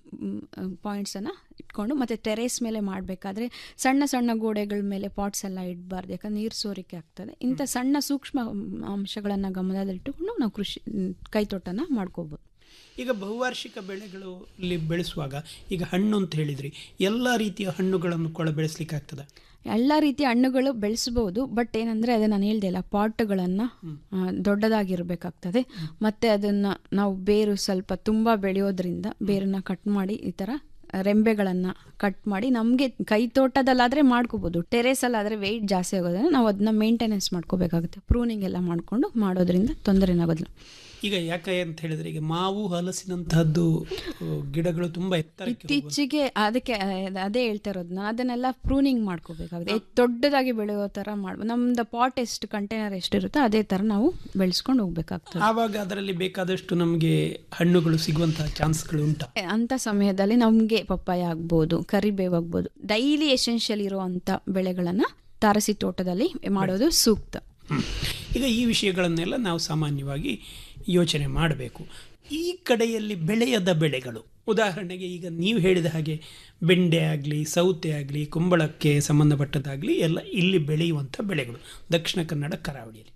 ಪಾಯಿಂಟ್ಸನ್ನು ಇಟ್ಕೊಂಡು ಮತ್ತು ಟೆರೇಸ್ ಮೇಲೆ ಮಾಡಬೇಕಾದ್ರೆ ಸಣ್ಣ ಸಣ್ಣ ಗೋಡೆಗಳ ಮೇಲೆ ಪಾಟ್ಸ್ ಎಲ್ಲ ಇಡಬಾರ್ದು ಯಾಕಂದ್ರೆ ನೀರು ಸೋರಿಕೆ ಆಗ್ತದೆ ಇಂಥ ಸಣ್ಣ ಸೂಕ್ಷ್ಮ ಅಂಶಗಳನ್ನು ಗಮನದಲ್ಲಿಟ್ಟುಕೊಂಡು ನಾವು ಕೃಷಿ ಕೈತೋಟನ ಮಾಡ್ಕೋಬೋದು ಈಗ ಬಹುವಾರ್ಷಿಕ ಬೆಳೆಗಳು ಇಲ್ಲಿ ಬೆಳೆಸುವಾಗ ಈಗ ಹಣ್ಣು ಅಂತ ಹೇಳಿದ್ರಿ ಎಲ್ಲ ರೀತಿಯ ಹಣ್ಣುಗಳನ್ನು ಕೂಡ ಬೆಳೆಸ್ಲಿಕ್ಕೆ ಆಗ್ತದ ಎಲ್ಲ ರೀತಿಯ ಹಣ್ಣುಗಳು ಬೆಳೆಸ್ಬೋದು ಬಟ್ ಏನಂದರೆ ಅದೇ ನಾನು ಹೇಳ್ದೆ ಅಲ್ಲ ಪಾಟ್ಗಳನ್ನು ದೊಡ್ಡದಾಗಿರಬೇಕಾಗ್ತದೆ ಮತ್ತು ಅದನ್ನು ನಾವು ಬೇರು ಸ್ವಲ್ಪ ತುಂಬ ಬೆಳೆಯೋದ್ರಿಂದ ಬೇರನ್ನ ಕಟ್ ಮಾಡಿ ಈ ಥರ ರೆಂಬೆಗಳನ್ನು ಕಟ್ ಮಾಡಿ ನಮಗೆ ಕೈ ತೋಟದಲ್ಲಾದರೆ ಮಾಡ್ಕೋಬೋದು ಟೆರೇಸಲ್ಲಾದರೆ ವೆಯ್ಟ್ ಜಾಸ್ತಿ ಆಗೋದ್ರಿಂದ ನಾವು ಅದನ್ನ ಮೇಂಟೆನೆನ್ಸ್ ಮಾಡ್ಕೋಬೇಕಾಗುತ್ತೆ ಪ್ರೂನಿಂಗ್ ಎಲ್ಲ ಮಾಡಿಕೊಂಡು ಮಾಡೋದ್ರಿಂದ ತೊಂದರೆ ಏನಾಗೋದಿಲ್ಲ ಈಗ ಯಾಕೆ ಅಂತ ಹೇಳಿದ್ರೆ ಈಗ ಮಾವು ಹಲಸಿನಂತಹದ್ದು ಆ, ಗಿಡಗಳು ತುಂಬಾ ಎತ್ತರಕ್ಕೆ ಹೋಗುವ- ಇತ್ತೀಚೆಗೆ ಅದಕ್ಕೆ ಅಹ್, ಅದೇ ಹೇಳ್ತಾ ಇರೋದು ನಾನು ಅದನ್ನೆಲ್ಲ ಪ್ರೂನಿಂಗ್ ಮಾಡ್ಕೋಬೇಕಾಗುತ್ತೆ ಹೆಚ್ಚ್ ದೊಡ್ಡದಾಗಿ ಬೆಳೆಯೋ ಥರ ಮಾಡ್ಬೋದು ನಮ್ದು ಪಾಟ್ ಎಷ್ಟು ಕಂಟೈನರ್ ಎಷ್ಟಿರುತ್ತೋ ಅದೇ ಥರ ನಾವು ಬೆಳೆಸ್ಕೊಂಡು ಹೋಗ್ಬೇಕಾಗ್ತದೆ ಆವಾಗ ಅದರಲ್ಲಿ ಬೇಕಾದಷ್ಟು ನಮಗೆ ಹಣ್ಣುಗಳು ಸಿಗುವಂತಹ ಚಾನ್ಸ್ಗಳು ಉಂಟಾ ಅಂಥ ಸಮಯದಲ್ಲಿ ನಮಗೆ ಪಪ್ಪಾಯ ಆಗ್ಬೋದು ಕರಿಬೇವು ಆಗ್ಬೋದು ಡೈಲಿ ಎಸೆನ್ಷಿಯಲ್ ಇರುವಂಥ ಬೆಳೆಗಳನ್ನು ತಾರಸಿ ತೋಟದಲ್ಲಿ ಮಾಡೋದು ಸೂಕ್ತ ಹ್ಮ್. ಈಗ ಈ ವಿಷಯಗಳನ್ನೆಲ್ಲ ನಾವು ಸಾಮಾನ್ಯವಾಗಿ ಯೋಚನೆ ಮಾಡಬೇಕು ಈ ಕಡೆಯಲ್ಲಿ ಬೆಳೆಯದ ಬೆಳೆಗಳು ಉದಾಹರಣೆಗೆ ಈಗ ನೀವು ಹೇಳಿದ ಹಾಗೆ ಬೆಂಡೆ ಆಗಲಿ ಸೌತೆ ಆಗಲಿ ಕುಂಬಳಕ್ಕೆ ಸಂಬಂಧಪಟ್ಟದಾಗಲಿ ಎಲ್ಲ ಇಲ್ಲಿ ಬೆಳೆಯುವಂಥ ಬೆಳೆಗಳು ದಕ್ಷಿಣ ಕನ್ನಡ ಕರಾವಳಿಯಲ್ಲಿ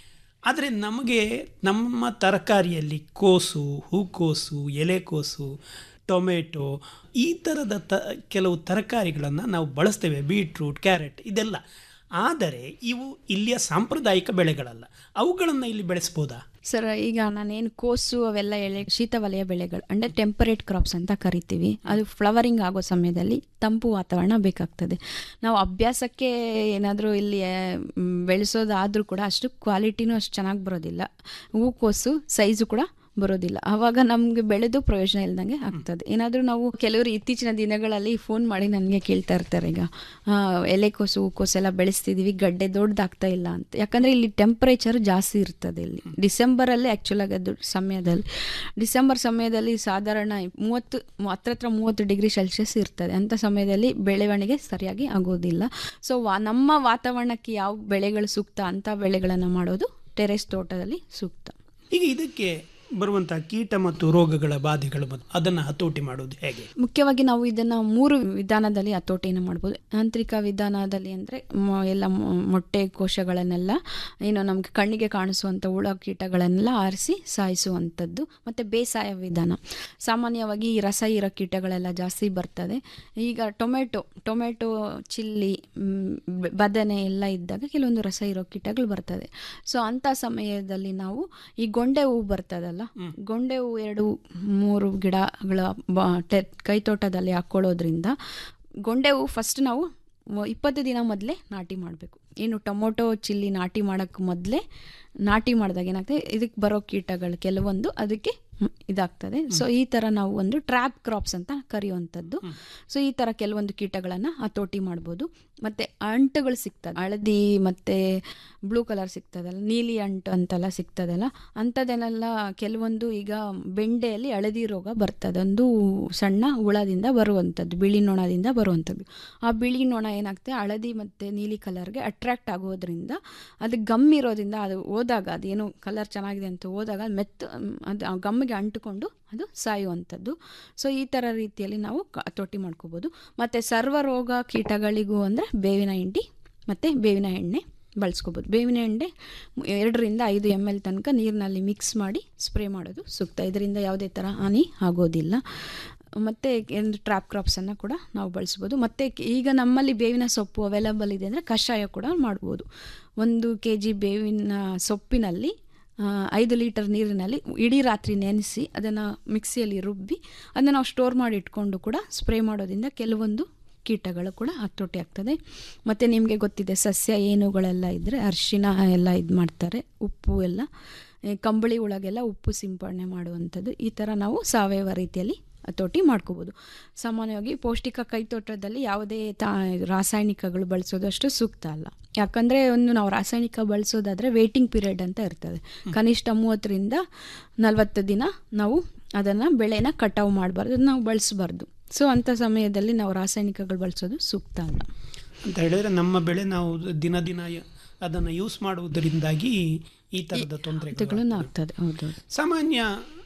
ಆದರೆ ನಮಗೆ ನಮ್ಮ ತರಕಾರಿಯಲ್ಲಿ ಕೋಸು ಹೂಕೋಸು ಎಲೆಕೋಸು ಟೊಮೆಟೊ ಈ ಥರದ ತ ಕೆಲವು ತರಕಾರಿಗಳನ್ನು ನಾವು ಬಳಸ್ತೇವೆ ಬೀಟ್ರೂಟ್ ಕ್ಯಾರೆಟ್ ಇದೆಲ್ಲ ಆದರೆ ಇವು ಇಲ್ಲಿಯ ಸಾಂಪ್ರದಾಯಿಕ ಬೆಳೆಗಳಲ್ಲ ಅವುಗಳನ್ನು ಇಲ್ಲಿ ಬೆಳೆಸ್ಬೋದಾ ಸರ್ ಈಗ ನಾನೇನು ಕೋಸು ಅವೆಲ್ಲ ಎಳೆ ಶೀತವಲಯ ಬೆಳೆಗಳು ಅಂದರೆ ಟೆಂಪರೇಟ್ ಕ್ರಾಪ್ಸ್ ಅಂತ ಕರಿತೀವಿ ಅದು ಫ್ಲವರಿಂಗ್ ಆಗೋ ಸಮಯದಲ್ಲಿ ತಂಪು ವಾತಾವರಣ ಬೇಕಾಗ್ತದೆ ನಾವು ಅಭ್ಯಾಸಕ್ಕೆ ಏನಾದರೂ ಇಲ್ಲಿ ಮ್, ಬೆಳೆಸೋದಾದರೂ ಕೂಡ ಅಷ್ಟು ಕ್ವಾಲಿಟಿನೂ ಅಷ್ಟು ಚೆನ್ನಾಗಿ ಬರೋದಿಲ್ಲ ಹೂಕೋಸು ಸೈಜು ಕೂಡ ಬರೋದಿಲ್ಲ ಆವಾಗ ನಮಗೆ ಬೆಳೆದು ಪ್ರಯೋಜನ ಇಲ್ದಂಗೆ ಆಗ್ತದೆ ಏನಾದರೂ ನಾವು ಕೆಲವರು ಇತ್ತೀಚಿನ ದಿನಗಳಲ್ಲಿ ಫೋನ್ ಮಾಡಿ ನನಗೆ ಕೇಳ್ತಾ ಇರ್ತಾರೆ ಈಗ ಆ, ಎಲೆಕೋಸು ಹೂಕೋಸು ಎಲ್ಲ ಬೆಳೆಸ್ತಿದ್ದೀವಿ ಗಡ್ಡೆ ದೊಡ್ಡದಾಗ್ತಾ ಇಲ್ಲ ಅಂತ ಯಾಕಂದರೆ ಇಲ್ಲಿ ಟೆಂಪರೇಚರ್ ಜಾಸ್ತಿ ಇರ್ತದೆ ಇಲ್ಲಿ ಡಿಸೆಂಬರಲ್ಲೇ ಆ್ಯಕ್ಚುಲಾಗಿ ಅದು ಸಮಯದಲ್ಲಿ ಡಿಸೆಂಬರ್ ಸಮಯದಲ್ಲಿ ಸಾಧಾರಣ ಮೂವತ್ತು ಹತ್ರ ಹತ್ರ ಮೂವತ್ತು ಡಿಗ್ರಿ ಸೆಲ್ಸಿಯಸ್ ಇರ್ತದೆ ಅಂಥ ಸಮಯದಲ್ಲಿ ಬೆಳವಣಿಗೆ ಸರಿಯಾಗಿ ಆಗೋದಿಲ್ಲ ಸೊ ವಾ ನಮ್ಮ ವಾತಾವರಣಕ್ಕೆ ಯಾವ ಬೆಳೆಗಳು ಸೂಕ್ತ ಅಂಥ ಬೆಳೆಗಳನ್ನು ಮಾಡೋದು ಟೆರೆಸ್ ತೋಟದಲ್ಲಿ ಸೂಕ್ತ ಈಗ ಇದಕ್ಕೆ ಬರುವಂತಹ ಕೀಟ ಮತ್ತು ರೋಗಗಳ ಬಾಧೆಗಳು ಮತ್ತು ಅದನ್ನು ಹತೋಟಿ ಮಾಡುವುದು ಹೇಗೆ ಮುಖ್ಯವಾಗಿ ನಾವು ಇದನ್ನ ಮೂರು ವಿಧಾನದಲ್ಲಿ ಹತೋಟಿಯನ್ನು ಮಾಡ್ಬೋದು ಯಾಂತ್ರಿಕ ವಿಧಾನದಲ್ಲಿ ಅಂದರೆ ಎಲ್ಲ ಮೊ- ಮೊಟ್ಟೆ ಕೋಶಗಳನ್ನೆಲ್ಲ ಏನು ನಮಗೆ ಕಣ್ಣಿಗೆ ಕಾಣಿಸುವಂಥ ಹುಳ ಕೀಟಗಳನ್ನೆಲ್ಲ ಆರಿಸಿ ಸಾಯಿಸುವಂಥದ್ದು ಮತ್ತು ಬೇಸಾಯ ವಿಧಾನ ಸಾಮಾನ್ಯವಾಗಿ ಈ ರಸ ಇರೋ ಕೀಟಗಳೆಲ್ಲ ಜಾಸ್ತಿ ಬರ್ತದೆ ಈಗ ಟೊಮೆಟೊ ಟೊಮೆಟೊ ಚಿಲ್ಲಿ ಮ್, ಬ- ಬದನೆ ಎಲ್ಲ ಇದ್ದಾಗ ಕೆಲವೊಂದು ರಸ ಇರೋ ಕೀಟಗಳು ಬರ್ತದೆ ಸೊ ಅಂಥ ಸಮಯದಲ್ಲಿ ನಾವು ಈ ಗೊಂಡೆ ಹೂವು ಬರ್ತದಲ್ಲ ಗೊಂಡೆ ಹೂವು ಎರಡು ಮೂರು ಗಿಡಗಳ ಬ ಟೆ ಕೈತೋಟದಲ್ಲಿ ಹಾಕ್ಕೊಳ್ಳೋದ್ರಿಂದ ಗೊಂಡೆ ಹೂವು ಫಸ್ಟ್ ನಾವು ಮ- ಇಪ್ಪತ್ತು ದಿನ ಮೊದಲೇ ನಾಟಿ ಮಾಡಬೇಕು ಏನು ಟೊಮೊಟೊ ಚಿಲ್ಲಿ ನಾಟಿ ಮಾಡೋಕ್ಕೆ ಮೊದಲೇ ನಾಟಿ ಮಾಡಿದಾಗ ಏನಾಗ್ತದೆ ಇದಕ್ಕೆ ಬರೋ ಕೀಟಗಳು ಕೆಲವೊಂದು ಅದಕ್ಕೆ ಮ್- ಇದಾಗ್ತದೆ ಸೊ ಈ ಥರ ನಾವು ಒಂದು ಟ್ರ್ಯಾಪ್ ಕ್ರಾಪ್ಸ್ ಅಂತ ಕರೆಯುವಂಥದ್ದು ಸೊ ಈ ಥರ ಕೆಲವೊಂದು ಕೀಟಗಳನ್ನು ಹತೋಟಿ ಮಾಡ್ಬೋದು ಮತ್ತು ಅಂಟುಗಳು ಸಿಗ್ತದೆ ಹಳದಿ ಮತ್ತು ಬ್ಲೂ ಕಲರ್ ಸಿಗ್ತದಲ್ಲ ನೀಲಿ ಅಂಟು ಅಂತೆಲ್ಲ ಸಿಗ್ತದಲ್ಲ ಅಂಥದ್ದನ್ನೆಲ್ಲ ಕೆಲವೊಂದು ಈಗ ಬೆಂಡೆಯಲ್ಲಿ ಹಳದಿ ರೋಗ ಬರ್ತದೆ ಒಂದು ಸಣ್ಣ ಹುಳದಿಂದ ಬರುವಂಥದ್ದು ಬಿಳಿ ನೊಣದಿಂದ ಬರುವಂಥದ್ದು ಆ ಬಿಳಿ ನೊಣ ಏನಾಗ್ತದೆ ಹಳದಿ ಮತ್ತು ನೀಲಿ ಕಲರ್ಗೆ ಅಟ್ರಾಕ್ಟ್ ಆಗೋದ್ರಿಂದ ಅದು ಗಮ್ ಇರೋದ್ರಿಂದ ಅದು ಹೋದಾಗ ಅದೇನು ಕಲರ್ ಚೆನ್ನಾಗಿದೆ ಅಂತ ಹೋದಾಗ ಅದು ಮೆತ್ತು ಅದು ಆ ಗಮ್ಮಿಗೆ ಅಂಟುಕೊಂಡು ಅದು ಸಾಯುವಂಥದ್ದು ಸೊ ಈ ಥರ ರೀತಿಯಲ್ಲಿ ನಾವು ಕ- ಹತೋಟಿ ಮಾಡ್ಕೋಬೋದು ಮತ್ತು ಸರ್ವರೋಗ ಕೀಟಗಳಿಗೂ ಅಂದರೆ ಬೇವಿನ ಹಿಂಡಿ ಮತ್ತು ಬೇವಿನ ಎಣ್ಣೆ ಬಳಸ್ಕೋಬೋದು ಬೇವಿನ ಎಣ್ಣೆ ಎರಡರಿಂದ ಐದು ಎಮ್ ಎಲ್ ತನಕ ನೀರಿನಲ್ಲಿ ಮಿಕ್ಸ್ ಮಾಡಿ ಸ್ಪ್ರೇ ಮಾಡೋದು ಸೂಕ್ತ ಇದರಿಂದ ಯಾವುದೇ ಥರ ಹಾನಿ ಆಗೋದಿಲ್ಲ ಮತ್ತು ಒಂದು ಟ್ರ್ಯಾಪ್ ಕ್ರಾಪ್ಸನ್ನು ಕೂಡ ನಾವು ಬಳಸ್ಬೋದು ಮತ್ತು ಈಗ ನಮ್ಮಲ್ಲಿ ಬೇವಿನ ಸೊಪ್ಪು ಅವೈಲಬಲ್ ಇದೆ ಅಂದರೆ ಕಷಾಯ ಕೂಡ ಮಾಡ್ಬೋದು ಒಂದು ಕೆ ಜಿ ಬೇವಿನ ಸೊಪ್ಪಿನಲ್ಲಿ ಆ, ಐದು ಲೀಟರ್ ನೀರಿನಲ್ಲಿ ಇಡೀ ರಾತ್ರಿ ನೆನೆಸಿ ಅದನ್ನು ಮಿಕ್ಸಿಯಲ್ಲಿ ರುಬ್ಬಿ ಅದನ್ನು ನಾವು ಸ್ಟೋರ್ ಮಾಡಿ ಇಟ್ಕೊಂಡು ಕೂಡ ಸ್ಪ್ರೇ ಮಾಡೋದ್ರಿಂದ ಕೆಲವೊಂದು ಕೀಟಗಳು ಕೂಡ ಹತೋಟಿ ಆಗ್ತದೆ ಮತ್ತು ನಿಮಗೆ ಗೊತ್ತಿದೆ ಸಸ್ಯ ಏನುಗಳೆಲ್ಲ ಇದ್ದರೆ ಅರಿಶಿನ ಎಲ್ಲ ಇದು ಮಾಡ್ತಾರೆ ಉಪ್ಪು ಎಲ್ಲ ಈ ಕಂಬಳಿ ಒಳಗೆಲ್ಲ ಉಪ್ಪು ಸಿಂಪಡಣೆ ಮಾಡುವಂಥದ್ದು ಈ ಥರ ನಾವು ಸಾವಯವ ರೀತಿಯಲ್ಲಿ ಹತೋಟಿ ಮಾಡ್ಕೋಬೋದು ಸಾಮಾನ್ಯವಾಗಿ ಪೌಷ್ಟಿಕ ಕೈತೋಟದಲ್ಲಿ ಯಾವುದೇ ತಾ ರಾಸಾಯನಿಕಗಳು ಬಳಸೋದು ಅಷ್ಟು ಸೂಕ್ತ ಅಲ್ಲ ಯಾಕಂದರೆ ಒಂದು ನಾವು ರಾಸಾಯನಿಕ ಬಳಸೋದಾದರೆ ವೇಟಿಂಗ್ ಪೀರಿಯಡ್ ಅಂತ ಇರ್ತದೆ ಕನಿಷ್ಠ ಮೂವತ್ತರಿಂದ ನಲವತ್ತು ದಿನ ನಾವು ಅದನ್ನು ಬೆಳೆನ ಕಟಾವು ಮಾಡಬಾರ್ದು ಅದನ್ನ ನಾವು ಬಳಸಬಾರ್ದು ಸೊ ಅಂಥ ಸಮಯದಲ್ಲಿ ನಾವು ರಾಸಾಯನಿಕಗಳು ಬಳಸೋದು ಸೂಕ್ತ ಅಲ್ಲ ಅಂತ ಹೇಳಿದ್ರೆ ನಮ್ಮ ಬೆಳೆ ನಾವು ದಿನ ದಿನ ಯ- ಅದನ್ನು ಯೂಸ್ ಮಾಡುವುದರಿಂದಾಗಿ ಈ ಥರದ ತೊಂದರೆಗಳು ತೊಂದರೆಗಳು ಆಗ್ತದೆ ಹೌದು ಸಾಮಾನ್ಯ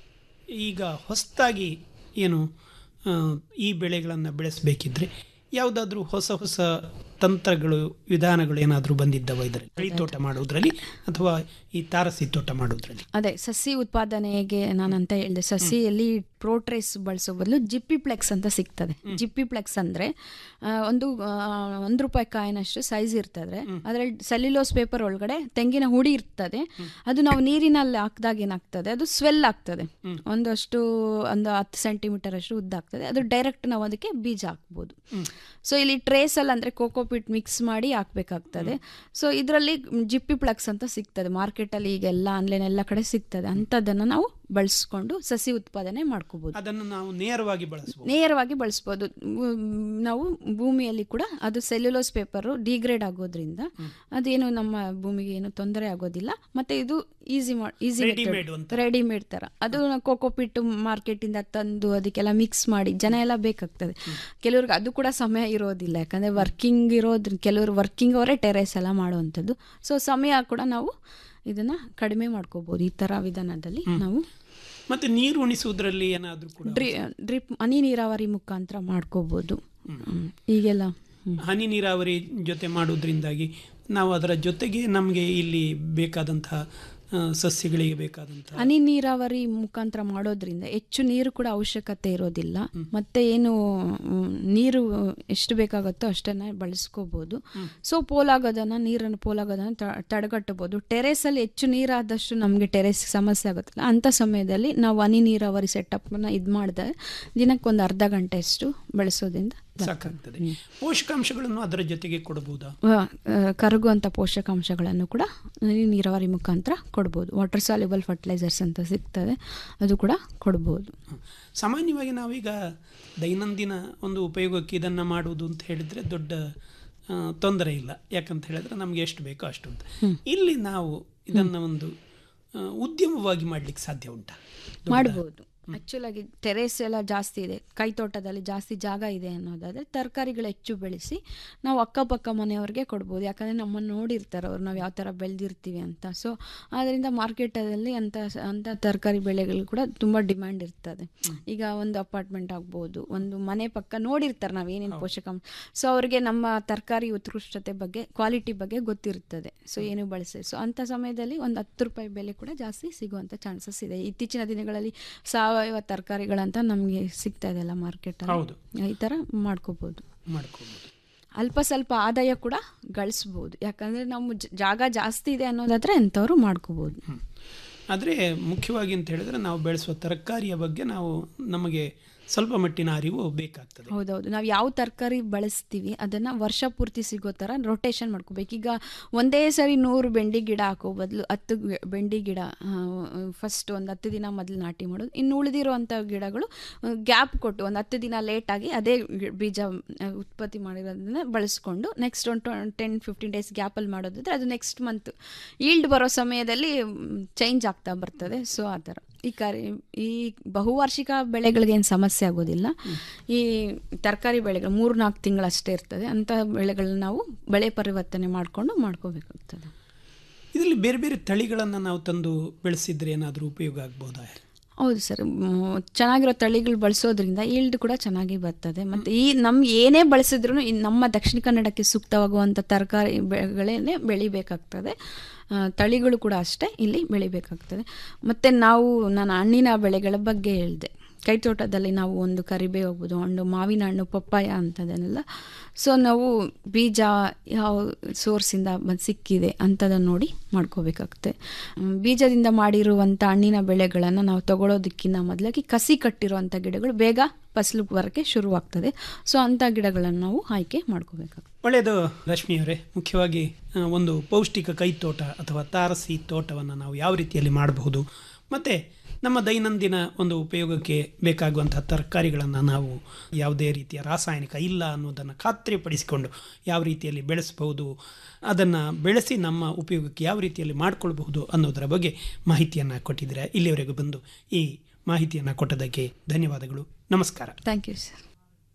ಈಗ ಹೊಸದಾಗಿ ಏನು ಆ, ಈ ಬೆಳೆಗಳನ್ನು ಬೆಳೆಸಬೇಕಿದ್ರೆ ಯಾವುದಾದ್ರೂ ಹೊಸ ಹೊಸ ತಂತ್ರಗಳು ವಿಧಾನಗಳು ಏನಾದರೂ ಬಂದಿದ್ದವ ಇದರಲ್ಲಿ ಕೈ ತೋಟ ಮಾಡುವುದರಲ್ಲಿ ಅಥವಾ ಈ ತಾರಸಿ ತೋಟ ಮಾಡುವುದರಲ್ಲಿ ಅದೇ ಸಸಿ ಉತ್ಪಾದನೆಗೆ ನಾನಂತ ಹೇಳಿದೆ ಸಸಿಯಲ್ಲಿ ಪ್ರೋಟ್ರೇಸ್ ಬಳಸೋ ಬದಲು ಜಿಪ್ಪಿಪ್ಲೆಕ್ಸ್ ಅಂತ ಸಿಗ್ತದೆ ಜಿಪ್ಪಿಪ್ಲೆಕ್ಸ್ ಅಂದರೆ ಒಂದು ಆ, ಒಂದು ರೂಪಾಯಿ ಕಾಯಿನಷ್ಟು ಸೈಜ್ ಇರ್ತದೆ ಅದರಲ್ಲಿ ಸೆಲ್ಯುಲೋಸ್ ಪೇಪರ್ ಒಳಗಡೆ ತೆಂಗಿನ ಹುಡಿ ಇರ್ತದೆ ಅದು ನಾವು ನೀರಿನಲ್ಲಿ ಹಾಕಿದಾಗ ಏನಾಗ್ತದೆ ಅದು ಸ್ವೆಲ್ ಆಗ್ತದೆ ಒಂದಷ್ಟು ಒಂದು ಹತ್ತು ಸೆಂಟಿಮೀಟರ್ ಅಷ್ಟು ಉದ್ದ ಆಗ್ತದೆ ಅದು ಡೈರೆಕ್ಟ್ ನಾವು ಅದಕ್ಕೆ ಬೀಜ ಹಾಕ್ಬೋದು ಸೊ ಇಲ್ಲಿ ಟ್ರೇಸಲ್ಲಿ ಅಂದರೆ ಕೋಕೋಪಿಟ್ ಮಿಕ್ಸ್ ಮಾಡಿ ಹಾಕ್ಬೇಕಾಗ್ತದೆ ಸೊ ಇದರಲ್ಲಿ ಜಿಪ್ಪಿ ಪ್ಲಕ್ಸ್ ಅಂತ ಸಿಗ್ತದೆ ಮಾರ್ಕೆಟಲ್ಲಿ ಈಗ ಎಲ್ಲ ಆನ್ಲೈನ್ ಎಲ್ಲ ಕಡೆ ಸಿಗ್ತದೆ ಅಂಥದ್ದನ್ನು ನಾವು ಬಳಸ್ಕೊಂಡು ಸಸಿ ಉತ್ಪಾದನೆ ಮಾಡ್ಕೋಬೋದು ಅದನ್ನು ನಾವು ನೇರವಾಗಿ ಬಳಸಬಹುದು ನೇರವಾಗಿ ಬಳಸ್ಬೋದು ಉಮ್, ನಾವು ಭೂಮಿಯಲ್ಲಿ ಕೂಡ ಅದು ಸೆಲ್ಯುಲೋಸ್ ಪೇಪರು ಡಿಗ್ರೇಡ್ ಆಗೋದ್ರಿಂದ ಅದೇನು ನಮ್ಮ ಭೂಮಿಗೆ ಏನು ತೊಂದರೆ ಆಗೋದಿಲ್ಲ ಮತ್ತೆ ಇದು ಈಸಿ ಈಸಿ Ready-made ಅಂತ. ರೆಡಿಮೇಡ್ ತರ ಅದು ಕೋಕೋಪಿಟ್ ಮಾರ್ಕೆಟಿಂದ ತಂದು ಅದಕ್ಕೆಲ್ಲ ಮಿಕ್ಸ್ ಮಾಡಿ ಜನ ಎಲ್ಲ ಬೇಕಾಗ್ತದೆ ಕೆಲವ್ರಿಗೆ ಅದು ಕೂಡ ಸಮಯ ಇರೋದಿಲ್ಲ ಯಾಕಂದ್ರೆ ವರ್ಕಿಂಗ್ ಇರೋದ್ರ ಕೆಲವರು ವರ್ಕಿಂಗ್ ಅವರೇ ಟೆರೇಸ್ ಎಲ್ಲ ಮಾಡುವಂಥದ್ದು ಸೊ ಸಮಯ ಕೂಡ ನಾವು ಇದನ್ನ ಕಡಿಮೆ ಮಾಡ್ಕೋಬಹುದು ಈ ತರ ವಿಧಾನದಲ್ಲಿ ನಾವು ಮತ್ತೆ ನೀರು ಉಣಿಸುವುದರಲ್ಲಿ ಏನಾದರೂ ಕೂಡ ಡ್ರಿ ಡ್ರಿಪ್ ಹನಿ ನೀರಾವರಿ ಮುಖಾಂತರ ಮಾಡ್ಕೋಬಹುದು ಹ್ಮ್. ಈಗೆಲ್ಲ ಹ್ಮ್. ಹನಿ ನೀರಾವರಿ ಜೊತೆ ಮಾಡುವುದರಿಂದಾಗಿ ನಾವು ಅದರ ಜೊತೆಗೆ ನಮಗೆ ಇಲ್ಲಿ ಬೇಕಾದಂತಹ ಆ, ಸಸ್ಯಗಳಿಗೆ ಬೇಕಾದಂತಹ ಹನಿ ನೀರಾವರಿ ಮುಖಾಂತರ ಮಾಡೋದ್ರಿಂದ ಹೆಚ್ಚು ನೀರು ಕೂಡ ಅವಶ್ಯಕತೆ ಇರೋದಿಲ್ಲ ಮತ್ತೆ ಏನು ಮ್, ನೀರು ಎಷ್ಟು ಬೇಕಾಗುತ್ತೋ ಅಷ್ಟನ್ನ ಬಳಸ್ಕೋಬಹುದು ಸೊ ಪೋಲಾಗೋದನ್ನ ನೀರನ್ನು ಪೋಲಾಗೋದನ್ನ ತ- ತಡೆಗಟ್ಟಬಹುದು ಟೆರೇಸಲ್ಲಿ ಹೆಚ್ಚು ನೀರಾದಷ್ಟು ನಮಗೆ ಟೆರೇಸ್ ಸಮಸ್ಯೆ ಆಗುತ್ತಲ್ಲ ಅಂಥ ಸಮಯದಲ್ಲಿ ನಾವು ಹನಿ ನೀರಾವರಿ ಸೆಟಪ್ನ ಇದು ಮಾಡಿದ್ರೆ ದಿನಕ್ಕೆ ಒಂದು ಅರ್ಧ ಗಂಟೆಯಷ್ಟು ಬಳಸೋದ್ರಿಂದ ಸಾಕಾಗ್ತದೆ ಪೋಷಕಾಂಶಗಳನ್ನು ಅದರ ಜೊತೆಗೆ ಕೊಡಬಹುದಾ ಆ, ಆ, ಕರಗುವಂಥ ಪೋಷಕಾಂಶಗಳನ್ನು ಕೂಡ ಹನಿ ನೀರಾವರಿ ಮುಖಾಂತರ ಕೊಡ್ಬೋದು ವಾಟರ್ ಸಾಲ್ಯುಬಲ್ ಫರ್ಟಿಲೈಸರ್ಸ್ ಅಂತ ಸಿಗ್ತದೆ ಅದು ಕೂಡ ಕೊಡ್ಬೋದು ಸಾಮಾನ್ಯವಾಗಿ ನಾವೀಗ ದೈನಂದಿನ ಒಂದು ಉಪಯೋಗಕ್ಕೆ ಇದನ್ನು ಮಾಡುವುದು ಅಂತ ಹೇಳಿದರೆ ದೊಡ್ಡ ಆ, ತೊಂದರೆ ಇಲ್ಲ ಯಾಕಂತ ಹೇಳಿದ್ರೆ ನಮಗೆ ಎಷ್ಟು ಬೇಕೋ ಅಷ್ಟು ಅಂತ ಇಲ್ಲಿ ನಾವು ಇದನ್ನು ಒಂದು ಆ, ಉದ್ಯಮವಾಗಿ ಮಾಡಲಿಕ್ಕೆ ಸಾಧ್ಯ ಉಂಟಾ ದೊಡ್ಡ- ಮಾಡ್ಬೋದು ಆಕ್ಚುಲ್ ಆಗಿ ಟೆರೇಸ್ ಎಲ್ಲ ಜಾಸ್ತಿ ಇದೆ ಕೈ ತೋಟದಲ್ಲಿ ಜಾಸ್ತಿ ಜಾಗ ಇದೆ ಅನ್ನೋದಾದ್ರೆ ತರಕಾರಿಗಳು ಹೆಚ್ಚು ಬೆಳೆಸಿ ನಾವು ಅಕ್ಕಪಕ್ಕ ಮನೆಯವ್ರಿಗೆ ಕೊಡ್ಬೋದು ಯಾಕಂದರೆ ನಮ್ಮನ್ನು ನೋಡಿರ್ತಾರೆ ಅವ್ರು ನಾವು ಯಾವ ಥರ ಬೆಳೆದಿರ್ತೀವಿ ಅಂತ ಸೊ ಆದ್ದರಿಂದ ಮಾರ್ಕೆಟಲ್ಲಿ ಅಂಥ ಅಂಥ ತರಕಾರಿ ಬೆಳೆಗಳು ಕೂಡ ತುಂಬ ಡಿಮ್ಯಾಂಡ್ ಇರ್ತದೆ ಈಗ ಒಂದು ಅಪಾರ್ಟ್ಮೆಂಟ್ ಆಗ್ಬೋದು ಒಂದು ಮನೆ ಪಕ್ಕ ನೋಡಿರ್ತಾರೆ ನಾವು ಏನೇನು ಪೋಷಕಾಂಶ ಸೊ ಅವ್ರಿಗೆ ನಮ್ಮ ತರಕಾರಿ ಉತ್ಕೃಷ್ಟತೆ ಬಗ್ಗೆ ಕ್ವಾಲಿಟಿ ಬಗ್ಗೆ ಗೊತ್ತಿರ್ತದೆ ಸೊ ಏನು ಬಳಸಿ ಸೊ ಅಂಥ ಸಮಯದಲ್ಲಿ ಒಂದು ಹತ್ತು ರೂಪಾಯಿ ಬೆಲೆ ಕೂಡ ಜಾಸ್ತಿ ಸಿಗುವಂಥ ಚಾನ್ಸಸ್ ಇದೆ ಇತ್ತೀಚಿನ ದಿನಗಳಲ್ಲಿ ಸಾವಯವ ತರಕಾರಿಗಳಂತ ನಮಗೆ ಸಿಗ್ತಾ ಇದೆಲ್ಲ ಮಾರ್ಕೆಟಲ್ಲಿ ಹೌದು. ಈ ಥರ ಮಾಡ್ಕೋಬೋದು ಮಾಡ್ಕೋಬಹುದು ಅಲ್ಪ ಸ್ವಲ್ಪ ಆದಾಯ ಕೂಡ ಗಳಿಸ್ಬೋದು ಯಾಕಂದರೆ ನಮ್ಮ ಜ- ಜಾಗ ಜಾಸ್ತಿ ಇದೆ ಅನ್ನೋದಾದ್ರೆ ಅಂಥವ್ರು ಮಾಡ್ಕೋಬೋದು ಆದರೆ ಮುಖ್ಯವಾಗಿ ಅಂತ ಹೇಳಿದ್ರೆ ನಾವು ಬೆಳೆಸುವ ತರಕಾರಿಯ ಬಗ್ಗೆ ನಾವು ನಮಗೆ ಸ್ವಲ್ಪ ಮಟ್ಟಿನ ಅರಿವು ಬೇಕಾಗ್ತದೆ ಹೌದೌದು ನಾವು ಯಾವ ತರಕಾರಿ ಬಳಸ್ತೀವಿ ಅದನ್ನು ವರ್ಷ ಪೂರ್ತಿ ಸಿಗೋ ಥರ ರೊಟೇಷನ್ ಮಾಡ್ಕೋಬೇಕು ಈಗ ಒಂದೇ ಸರಿ ನೂರು ಬೆಂಡಿ ಗಿಡ ಹಾಕೋ ಬದಲು ಹತ್ತು ಗಿ- ಬೆಂಡಿ ಗಿಡ ಫಸ್ಟ್ ಒಂದು ಹತ್ತು ದಿನ ಮೊದಲು ನಾಟಿ ಮಾಡೋದು ಇನ್ನು ಉಳಿದಿರುವಂಥ ಗಿಡಗಳು ಗ್ಯಾಪ್ ಕೊಟ್ಟು ಒಂದು ಹತ್ತು ದಿನ ಲೇಟಾಗಿ ಅದೇ ಗಿ- ಬೀಜ ಆ, ಉತ್ಪತ್ತಿ ಮಾಡಿರೋದನ್ನ ಬಳಸ್ಕೊಂಡು ನೆಕ್ಸ್ಟ್ ಒಂದು ಟೆನ್ ಫಿಫ್ಟೀನ್ ಡೇಸ್ ಗ್ಯಾಪಲ್ಲಿ ಮಾಡೋದಾದ್ರೆ ಅದು ನೆಕ್ಸ್ಟ್ ಮಂತ್ ಈಲ್ಡ್ ಬರೋ ಸಮಯದಲ್ಲಿ ಚೇಂಜ್ ಆಗ್ತಾ ಬರ್ತದೆ ಸೊ ಆ ಥರ ಈ ಕರಿ ಈ ಬಹುವಾರ್ಷಿಕ ಬೆಳೆಗಳಿಗೆ ಏನು ಸಮಸ್ಯೆ ಆಗೋದಿಲ್ಲ ಈ ತರಕಾರಿ ಬೆಳೆಗಳು ಮೂರು ನಾಲ್ಕು ತಿಂಗಳಷ್ಟೇ ಇರ್ತದೆ ಅಂಥ ಬೆಳೆಗಳನ್ನ ನಾವು ಬೆಳೆ ಪರಿವರ್ತನೆ ಮಾಡಿಕೊಂಡು ಮಾಡ್ಕೋಬೇಕಾಗ್ತದೆ ಇದರಲ್ಲಿ ಬೇರೆ ಬೇರೆ ತಳಿಗಳನ್ನು ನಾವು ತಂದು ಬೆಳೆಸಿದ್ರೆ ಏನಾದರೂ ಉಪಯೋಗ ಆಗ್ಬೋದಾ ಹೌದು ಸರ್ ಮ್, ಚೆನ್ನಾಗಿರೋ ತಳಿಗಳು ಬಳಸೋದ್ರಿಂದ ಈಲ್ಡ್ ಕೂಡ ಚೆನ್ನಾಗಿ ಬರ್ತದೆ ಮತ್ತು ಈ ನಮ್ಮ ಏನೇ ಬಳಸಿದ್ರು ಈ ನಮ್ಮ ದಕ್ಷಿಣ ಕನ್ನಡಕ್ಕೆ ಸೂಕ್ತವಾಗುವಂಥ ತರಕಾರಿ ಬೆಳೆಗಳನ್ನೇ ಬೆಳಿಬೇಕಾಗ್ತದೆ ಆ, ತಳಿಗಳು ಕೂಡ ಅಷ್ಟೇ ಇಲ್ಲಿ ಬೆಳಿಬೇಕಾಗ್ತದೆ ಮತ್ತು ನಾವು ನಾನು ಹಣ್ಣಿನ ಬೆಳೆಗಳ ಬಗ್ಗೆ ಹೇಳಿದೆ ಕೈ ತೋಟದಲ್ಲಿ ನಾವು ಒಂದು ಕರಿಬೇವು ಹೋಗ್ಬೋದು ಹಣ್ಣು ಮಾವಿನ ಹಣ್ಣು ಪಪ್ಪಾಯ ಅಂತದನ್ನೆಲ್ಲ ಸೊ ನಾವು ಬೀಜ ಯಾವ ಸೋರ್ಸಿಂದ ಬಂದು ಸಿಕ್ಕಿದೆ ಅಂಥದನ್ನು ನೋಡಿ ಮಾಡ್ಕೋಬೇಕಾಗುತ್ತೆ ಮ್, ಬೀಜದಿಂದ ಮಾಡಿರುವಂಥ ಹಣ್ಣಿನ ಬೆಳೆಗಳನ್ನು ನಾವು ತಗೊಳ್ಳೋದಕ್ಕಿಂತ ಮೊದಲಾಗಿ ಕಸಿ ಕಟ್ಟಿರುವಂಥ ಗಿಡಗಳು ಬೇಗ ಫಸಲು ಬರೋಕ್ಕೆ ಶುರುವಾಗ್ತದೆ ಸೊ ಅಂಥ ಗಿಡಗಳನ್ನು ನಾವು ಆಯ್ಕೆ ಮಾಡ್ಕೋಬೇಕಾಗ್ತದೆ ಒಳ್ಳೆಯದು ಲಕ್ಷ್ಮಿಯವರೇ ಮುಖ್ಯವಾಗಿ ಆ, ಒಂದು ಪೌಷ್ಟಿಕ ಕೈತೋಟ ಅಥವಾ ತಾರಸಿ ತೋಟವನ್ನು ನಾವು ಯಾವ ರೀತಿಯಲ್ಲಿ ಮಾಡಬಹುದು ಮತ್ತು ನಮ್ಮ ದೈನಂದಿನ ಒಂದು ಉಪಯೋಗಕ್ಕೆ ಬೇಕಾಗುವಂತಹ ತರಕಾರಿಗಳನ್ನು ನಾವು ಯಾವುದೇ ರೀತಿಯ ರಾಸಾಯನಿಕ ಇಲ್ಲ ಅನ್ನೋದನ್ನು ಖಾತ್ರಿಪಡಿಸಿಕೊಂಡು ಯಾವ ರೀತಿಯಲ್ಲಿ ಬೆಳೆಸಬಹುದು ಅದನ್ನು ಬೆಳೆಸಿ ನಮ್ಮ ಉಪಯೋಗಕ್ಕೆ ಯಾವ ರೀತಿಯಲ್ಲಿ ಮಾಡಿಕೊಳ್ಬಹುದು ಅನ್ನೋದರ ಬಗ್ಗೆ ಮಾಹಿತಿಯನ್ನು ಕೊಟ್ಟಿದ್ದೀರಾ ಇಲ್ಲಿವರೆಗೂ ಬಂದು ಈ ಮಾಹಿತಿಯನ್ನು ಕೊಟ್ಟದಕ್ಕೆ ಧನ್ಯವಾದಗಳು ನಮಸ್ಕಾರ ಥ್ಯಾಂಕ್ ಯು ಸರ್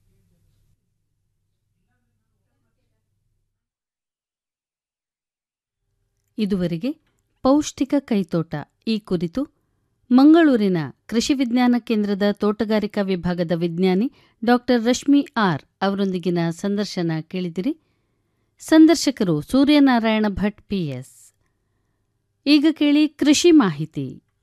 ಇದುವರೆಗೆ ಪೌಷ್ಟಿಕ ಕೈತೋಟ ಈ ಕುರಿತು ಮಂಗಳೂರಿನ ಕೃಷಿ ವಿಜ್ಞಾನ ಕೇಂದ್ರದ ತೋಟಗಾರಿಕಾ ವಿಭಾಗದ ವಿಜ್ಞಾನಿ ಡಾಕ್ಟರ್ ರಶ್ಮಿ ಆರ್ ಅವರೊಂದಿಗಿನ ಸಂದರ್ಶನ ಕೇಳಿದಿರಿ ಸಂದರ್ಶಕರು ಸೂರ್ಯನಾರಾಯಣ ಭಟ್ ಪಿಎಸ್ ಈಗ ಕೇಳಿ ಕೃಷಿ ಮಾಹಿತಿ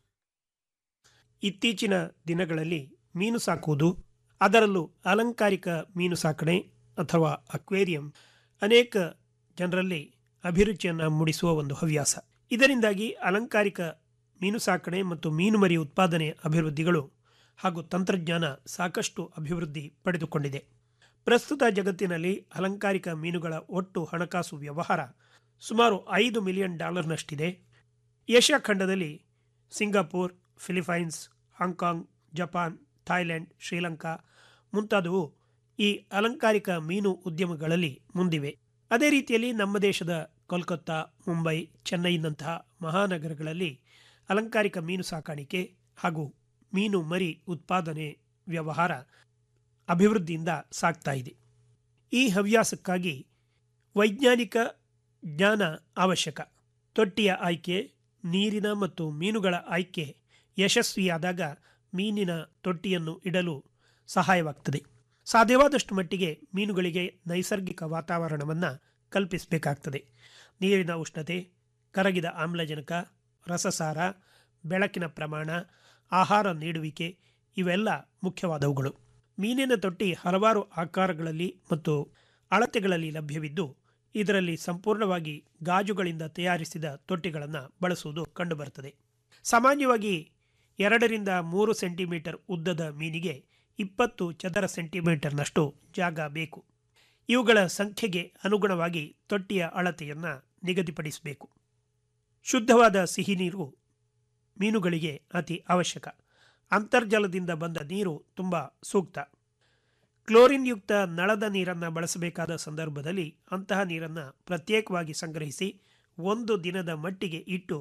ಇತ್ತೀಚಿನ ದಿನಗಳಲ್ಲಿ ಮೀನು ಸಾಕುವುದು ಅದರಲ್ಲೂ ಅಲಂಕಾರಿಕ ಮೀನು ಸಾಕಣೆ ಅಥವಾ ಅಕ್ವೇರಿಯಂ ಅನೇಕ ಜನರಲ್ಲಿ ಅಭಿರುಚಿಯನ್ನು ಮೂಡಿಸುವ ಒಂದು ಹವ್ಯಾಸ ಇದರಿಂದಾಗಿ ಅಲಂಕಾರಿಕ ಮೀನು ಸಾಕಣೆ ಮತ್ತು ಮೀನು ಮರಿ ಉತ್ಪಾದನೆ ಅಭಿವೃದ್ಧಿಗಳು ಹಾಗೂ ತಂತ್ರಜ್ಞಾನ ಸಾಕಷ್ಟು ಅಭಿವೃದ್ಧಿ ಪಡೆದುಕೊಂಡಿದೆ ಪ್ರಸ್ತುತ ಜಗತ್ತಿನಲ್ಲಿ ಅಲಂಕಾರಿಕ ಮೀನುಗಳ ಒಟ್ಟು ಹಣಕಾಸು ವ್ಯವಹಾರ ಸುಮಾರು ಐದು ಮಿಲಿಯನ್ ಡಾಲರ್ನಷ್ಟಿದೆ ಏಷ್ಯಾ ಖಂಡದಲ್ಲಿ Singapore Philippines Hong Kong Japan Thailand Sri Lanka ಮುಂತಾದವು ಈ ಅಲಂಕಾರಿಕ ಮೀನು ಉದ್ಯಮಗಳಲ್ಲಿ ಮುಂದಿವೆ ಅದೇ ರೀತಿಯಲ್ಲಿ ನಮ್ಮ ದೇಶದ ಕೋಲ್ಕತ್ತಾ ಮುಂಬೈ ಚೆನ್ನೈನಂತಹ ಮಹಾನಗರಗಳಲ್ಲಿ ಅಲಂಕಾರಿಕ ಮೀನು ಸಾಕಾಣಿಕೆ ಹಾಗೂ ಮೀನು ಮರಿ ಉತ್ಪಾದನೆ ವ್ಯವಹಾರ ಅಭಿವೃದ್ಧಿಯಿಂದ ಸಾಗ್ತಾ ಇದೆ ಈ ಹವ್ಯಾಸಕ್ಕಾಗಿ ವೈಜ್ಞಾನಿಕ ಜ್ಞಾನ ಅವಶ್ಯಕ ತೊಟ್ಟಿಯ ಆಯ್ಕೆ ನೀರಿನ ಮತ್ತು ಮೀನುಗಳ ಆಯ್ಕೆ ಯಶಸ್ವಿಯಾದಾಗ ಮೀನಿನ ತೊಟ್ಟಿಯನ್ನು ಇಡಲು ಸಹಾಯವಾಗ್ತದೆ ಸಾಧ್ಯವಾದಷ್ಟು ಮಟ್ಟಿಗೆ ಮೀನುಗಳಿಗೆ ನೈಸರ್ಗಿಕ ವಾತಾವರಣವನ್ನು ಕಲ್ಪಿಸಬೇಕಾಗ್ತದೆ ನೀರಿನ ಉಷ್ಣತೆ ಕರಗಿದ ಆಮ್ಲಜನಕ ರಸಸಾರ ಬೆಳಕಿನ ಪ್ರಮಾಣ ಆಹಾರ ನೀಡುವಿಕೆ ಇವೆಲ್ಲ ಮುಖ್ಯವಾದವುಗಳು ಮೀನಿನ ತೊಟ್ಟಿ ಹಲವಾರು ಆಕಾರಗಳಲ್ಲಿ ಮತ್ತು ಅಳತೆಗಳಲ್ಲಿ ಲಭ್ಯವಿದ್ದು ಇದರಲ್ಲಿ ಸಂಪೂರ್ಣವಾಗಿ ಗಾಜುಗಳಿಂದ ತಯಾರಿಸಿದ ತೊಟ್ಟಿಗಳನ್ನು ಬಳಸುವುದು ಕಂಡುಬರುತ್ತದೆ ಸಾಮಾನ್ಯವಾಗಿ ಎರಡರಿಂದ ಮೂರು ಸೆಂಟಿಮೀಟರ್ ಉದ್ದದ ಮೀನಿಗೆ ಇಪ್ಪತ್ತು ಚದರ ಸೆಂಟಿಮೀಟರ್ನಷ್ಟು ಜಾಗ ಬೇಕು ಇವುಗಳ ಸಂಖ್ಯೆಗೆ ಅನುಗುಣವಾಗಿ ತೊಟ್ಟಿಯ ಅಳತೆಯನ್ನು ನಿಗದಿಪಡಿಸಬೇಕು ಶುದ್ಧವಾದ ಸಿಹಿ ನೀರು ಮೀನುಗಳಿಗೆ ಅತಿ ಅವಶ್ಯಕ ಅಂತರ್ಜಲದಿಂದ ಬಂದ ನೀರು ತುಂಬ ಸೂಕ್ತ ಕ್ಲೋರಿನ್ ಯುಕ್ತ ನಳದ ನೀರನ್ನು ಬಳಸಬೇಕಾದ ಸಂದರ್ಭದಲ್ಲಿ ಅಂತಹ ನೀರನ್ನು ಪ್ರತ್ಯೇಕವಾಗಿ ಸಂಗ್ರಹಿಸಿ ಒಂದು ದಿನದ ಮಟ್ಟಿಗೆ ಇಟ್ಟು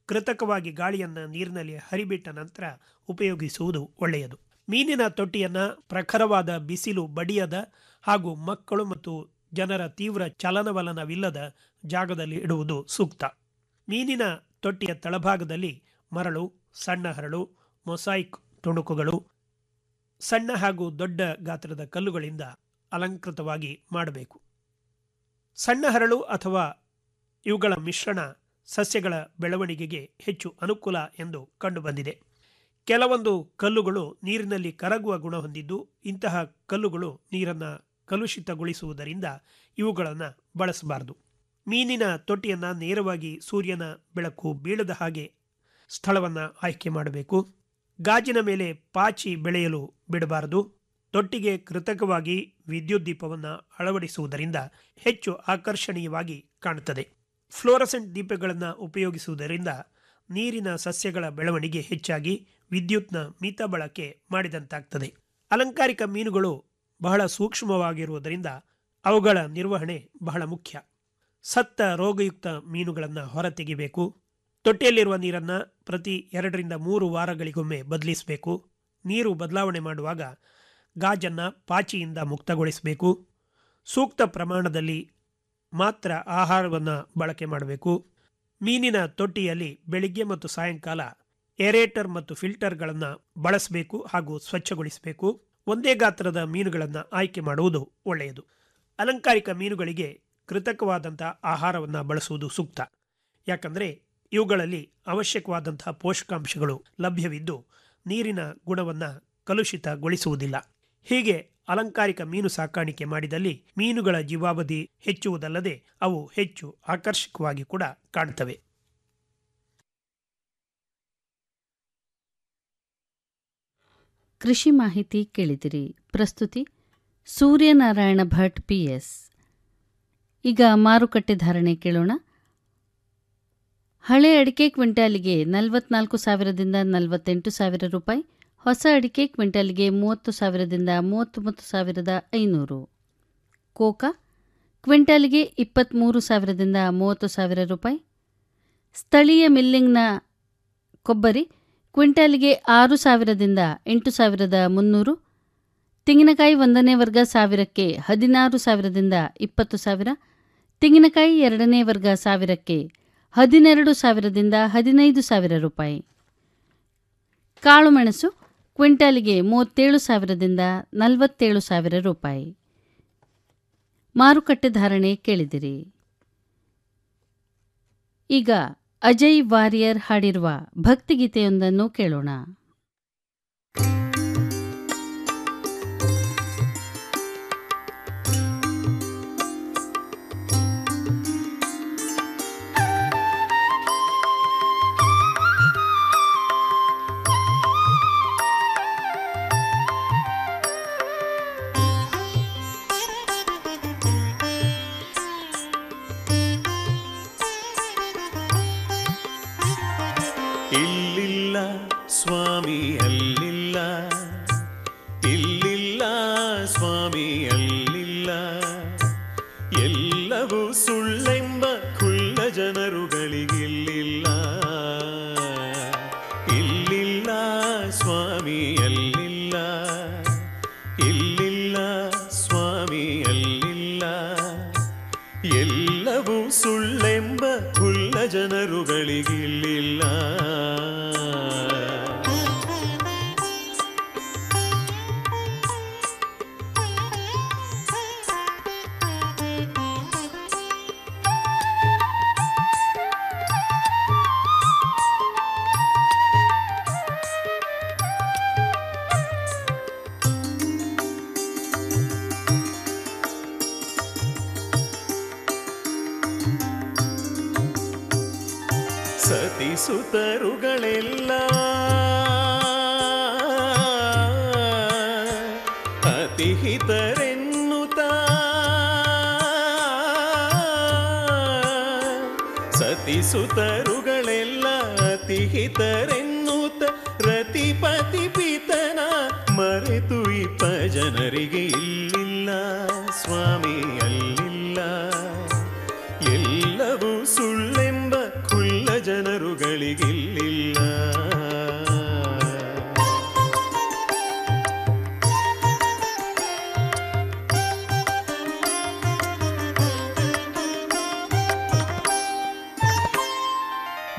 ಕೃತಕವಾಗಿ ಗಾಳಿಯನ್ನು ನೀರಿನಲ್ಲಿ ಹರಿಬಿಟ್ಟ ನಂತರ ಉಪಯೋಗಿಸುವುದು ಒಳ್ಳೆಯದು ಮೀನಿನ ತೊಟ್ಟಿಯನ್ನು ಪ್ರಖರವಾದ ಬಿಸಿಲು ಬಡಿಯದ ಹಾಗೂ ಮಕ್ಕಳು ಮತ್ತು ಜನರ ತೀವ್ರ ಚಲನವಲನವಿಲ್ಲದ ಜಾಗದಲ್ಲಿ ಇಡುವುದು ಸೂಕ್ತ ಮೀನಿನ ತೊಟ್ಟಿಯ ತಳಭಾಗದಲ್ಲಿ ಮರಳು ಸಣ್ಣ ಹರಳು ಮೊಸಾಯಿಕ್ ತುಣುಕುಗಳು ಸಣ್ಣ ಹಾಗೂ ದೊಡ್ಡ ಗಾತ್ರದ ಕಲ್ಲುಗಳಿಂದ ಅಲಂಕೃತವಾಗಿ ಮಾಡಬೇಕು ಸಣ್ಣ ಹರಳು ಅಥವಾ ಇವುಗಳ ಮಿಶ್ರಣ ಸಸ್ಯಗಳ ಬೆಳವಣಿಗೆಗೆ ಹೆಚ್ಚು ಅನುಕೂಲ ಎಂದು ಕಂಡುಬಂದಿದೆ ಕೆಲವೊಂದು ಕಲ್ಲುಗಳು ನೀರಿನಲ್ಲಿ ಕರಗುವ ಗುಣ ಹೊಂದಿದ್ದು ಇಂತಹ ಕಲ್ಲುಗಳು ನೀರನ್ನು ಕಲುಷಿತಗೊಳಿಸುವುದರಿಂದ ಇವುಗಳನ್ನು ಬಳಸಬಾರದು ಮೀನಿನ ತೊಟ್ಟಿಯನ್ನು ನೇರವಾಗಿ ಸೂರ್ಯನ ಬೆಳಕು ಬೀಳದ ಹಾಗೆ ಸ್ಥಳವನ್ನು ಆಯ್ಕೆ ಮಾಡಬೇಕು ಗಾಜಿನ ಮೇಲೆ ಪಾಚಿ ಬೆಳೆಯಲು ಬಿಡಬಾರದು ತೊಟ್ಟಿಗೆ ಕೃತಕವಾಗಿ ವಿದ್ಯುತ್ ದೀಪವನ್ನು ಅಳವಡಿಸುವುದರಿಂದ ಹೆಚ್ಚು ಆಕರ್ಷಣೀಯವಾಗಿ ಕಾಣುತ್ತದೆ ಫ್ಲೋರಸೆಂಟ್ ದೀಪಗಳನ್ನು ಉಪಯೋಗಿಸುವುದರಿಂದ ನೀರಿನ ಸಸ್ಯಗಳ ಬೆಳವಣಿಗೆ ಹೆಚ್ಚಾಗಿ ವಿದ್ಯುತ್ನ ಮಿತ ಬಳಕೆ ಮಾಡಿದಂತಾಗ್ತದೆ ಅಲಂಕಾರಿಕ ಮೀನುಗಳು ಬಹಳ ಸೂಕ್ಷ್ಮವಾಗಿರುವುದರಿಂದ ಅವುಗಳ ನಿರ್ವಹಣೆ ಬಹಳ ಮುಖ್ಯ ಸತ್ತ ರೋಗಯುಕ್ತ ಮೀನುಗಳನ್ನು ಹೊರತೆಗೆಯಬೇಕು ತೊಟ್ಟಿಯಲ್ಲಿರುವ ನೀರನ್ನು ಪ್ರತಿ ಎರಡರಿಂದ ಮೂರು ವಾರಗಳಿಗೊಮ್ಮೆ ಬದಲಿಸಬೇಕು ನೀರು ಬದಲಾವಣೆ ಮಾಡುವಾಗ ಗಾಜನ್ನು ಪಾಚಿಯಿಂದ ಮುಕ್ತಗೊಳಿಸಬೇಕು ಸೂಕ್ತ ಪ್ರಮಾಣದಲ್ಲಿ ಮಾತ್ರ ಆಹಾರವನ್ನು ಬಳಕೆ ಮಾಡಬೇಕು ಮೀನಿನ ತೊಟ್ಟಿಯಲ್ಲಿ ಬೆಳಿಗ್ಗೆ ಮತ್ತು ಸಾಯಂಕಾಲ ಏರೇಟರ್ ಮತ್ತು ಫಿಲ್ಟರ್ಗಳನ್ನು ಬಳಸಬೇಕು ಹಾಗೂ ಸ್ವಚ್ಛಗೊಳಿಸಬೇಕು ಒಂದೇ ಗಾತ್ರದ ಮೀನುಗಳನ್ನು ಆಯ್ಕೆ ಮಾಡುವುದು ಒಳ್ಳೆಯದು ಅಲಂಕಾರಿಕ ಮೀನುಗಳಿಗೆ ಕೃತಕವಾದಂಥ ಆಹಾರವನ್ನು ಬಳಸುವುದು ಸೂಕ್ತ ಯಾಕಂದರೆ ಇವುಗಳಲ್ಲಿ ಅವಶ್ಯಕವಾದಂತಹ ಪೋಷಕಾಂಶಗಳು ಲಭ್ಯವಿದ್ದು ನೀರಿನ ಗುಣವನ್ನು ಕಲುಷಿತಗೊಳಿಸುವುದಿಲ್ಲ ಹೀಗೆ ಅಲಂಕಾರಿಕ ಮೀನು ಸಾಕಾಣಿಕೆ ಮಾಡಿದಲ್ಲಿ ಮೀನುಗಳ ಜೀವಾವಧಿ ಹೆಚ್ಚುವುದಲ್ಲದೆ ಅವು ಹೆಚ್ಚು ಆಕರ್ಷಕವಾಗಿ ಕೂಡ ಕಾಣುತ್ತವೆ ಕೃಷಿ ಮಾಹಿತಿ ಕೇಳಿದಿರಿ ಪ್ರಸ್ತುತಿ ಸೂರ್ಯನಾರಾಯಣ ಭಟ್ ಪಿಎಸ್ ಈಗ ಮಾರುಕಟ್ಟೆ ಧಾರಣೆ ಕೇಳೋಣ ಹಳೆ ಅಡಿಕೆ ಕ್ವಿಂಟಾಲಿಗೆ ನಲವತ್ನಾಲ್ಕು ಸಾವಿರದಿಂದ ನಲವತ್ತೆಂಟು ಸಾವಿರ ರೂಪಾಯಿ ಹೊಸ ಅಡಿಕೆ ಕ್ವಿಂಟಾಲಿಗೆ ಮೂವತ್ತು ಸಾವಿರದಿಂದ ಮೂವತ್ತೊಂಬತ್ತು ಸಾವಿರದ ಐನೂರು ಕೋಕಾ ಕ್ವಿಂಟಾಲಿಗೆ ಇಪ್ಪತ್ತ್ಮೂರು ಸಾವಿರದಿಂದ ಮೂವತ್ತು ಸಾವಿರ ರೂಪಾಯಿ ಸ್ಥಳೀಯ ಮಿಲ್ಲಿಂಗ್ನ ಕೊಬ್ಬರಿ ಕ್ವಿಂಟಾಲಿಗೆ ಆರು ಸಾವಿರದಿಂದ ಎಂಟು ಸಾವಿರದ ಮುನ್ನೂರು ತೆಂಗಿನಕಾಯಿ ಒಂದನೇ ವರ್ಗ ಸಾವಿರಕ್ಕೆ ಹದಿನಾರು ಸಾವಿರದಿಂದ ಇಪ್ಪತ್ತು ಸಾವಿರ ತೆಂಗಿನಕಾಯಿ ಎರಡನೇ ವರ್ಗ ಸಾವಿರಕ್ಕೆ ಹದಿನೆರಡು ಸಾವಿರದಿಂದ ಹದಿನೈದು ಸಾವಿರ ರೂಪಾಯಿ ಕಾಳುಮೆಣಸು ಕ್ವಿಂಟಾಲಿಗೆ ಮೂವತ್ತೇಳು ಸಾವಿರದಿಂದ ನಲವತ್ತೇಳು ಸಾವಿರ ರೂಪಾಯಿ ಮಾರುಕಟ್ಟೆ ಧಾರಣೆ ಕೇಳಿದಿರಿ ಈಗ ಅಜಯ್ ವಾರಿಯರ್ ಹಾಡಿರುವ ಭಕ್ತಿಗೀತೆಯೊಂದನ್ನು ಕೇಳೋಣ ಇಲ್ಲಿಲ್ಲ ಸ್ವಾಮಿ ಅಲ್ಲಿಲ್ಲ ಇಲ್ಲಿಲ್ಲ ಸ್ವಾಮಿ ಅಲ್ಲಿಲ್ಲ ಎಲ್ಲವೂ ಸುಳ್ಳೆಂಬ ಖುಲ್ಲ ಜನರುಗಳಿಗಿಲ್ಲಿಲ್ಲ ಇಲ್ಲಿಲ್ಲ ಸ್ವಾಮಿ ಅಲ್ಲಿಲ್ಲ ಇಲ್ಲಿಲ್ಲ ಸ್ವಾಮಿ ಅಲ್ಲಿಲ್ಲ ಎಲ್ಲವೂ ಸುಳ್ಳೆಂಬ ಖುಲ್ಲ ಜನರುಗಳಿಗಿಲ್ಲಿಲ್ಲ ಸತಿಸುತರುಗಳೆಲ್ಲ ಅತಿಹಿತರೆನ್ನುತ್ತ ಸತಿಸುತರುಗಳೆಲ್ಲ ಅತಿಹಿತರೆನ್ನುತ್ತ ರತಿಪತಿ ಪಿತನ ಮರೆತು ಇಪ್ಪ ಜನರಿಗೆ ಇಲ್ಲಿಲ್ಲ ಸ್ವಾಮಿ ಅಲ್ಲಿಲ್ಲ ಎಲ್ಲವೂ ಸುಳ್ಳೆಂಬ ಖುಲ್ಲ ಜನರುಗಳಿಗೆ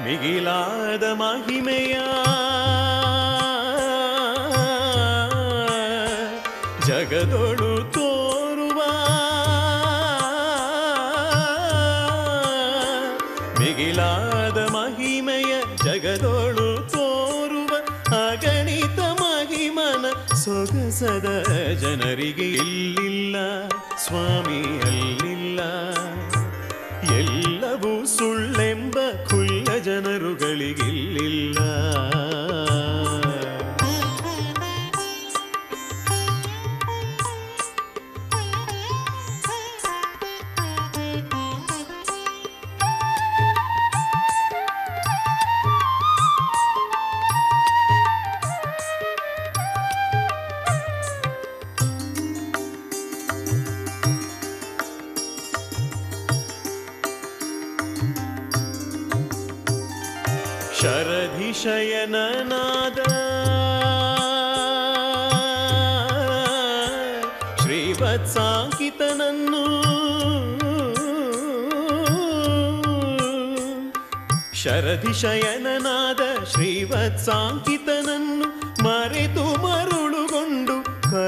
ಮಿಗಿಲಾದ ಮಹಿಮೆಯ ಜಗದೊಳು ತೋರುವ ಮಿಗಿಲಾದ ಮಹಿಮೆಯ ಜಗದೊಳು ತೋರುವ ಅಗಣಿತ ಮಹಿಮನ ಸೊಗಸದ ಜನರಿಗೆ ಇಲ್ಲಿಲ್ಲ ಸ್ವಾಮಿ ಅಲ್ಲಿಲ್ಲ ಎಲ್ಲವೂ ಸುಳ್ಳೆಂಬ ಖುಲ್ಲ ಜನರುಗಳಿಗಿಲ್ಲಿಲ್ಲ ಶರಧಿಶಯನನಾದ ಶ್ರೀವತ್ಸಾಂಕಿತನನ್ನು ಶರಧಿಶಯನನಾದ ಶ್ರೀವತ್ಸಾಂಕಿತನನ್ನು ಮರೆತು ಮರುಳುಗೊಂಡು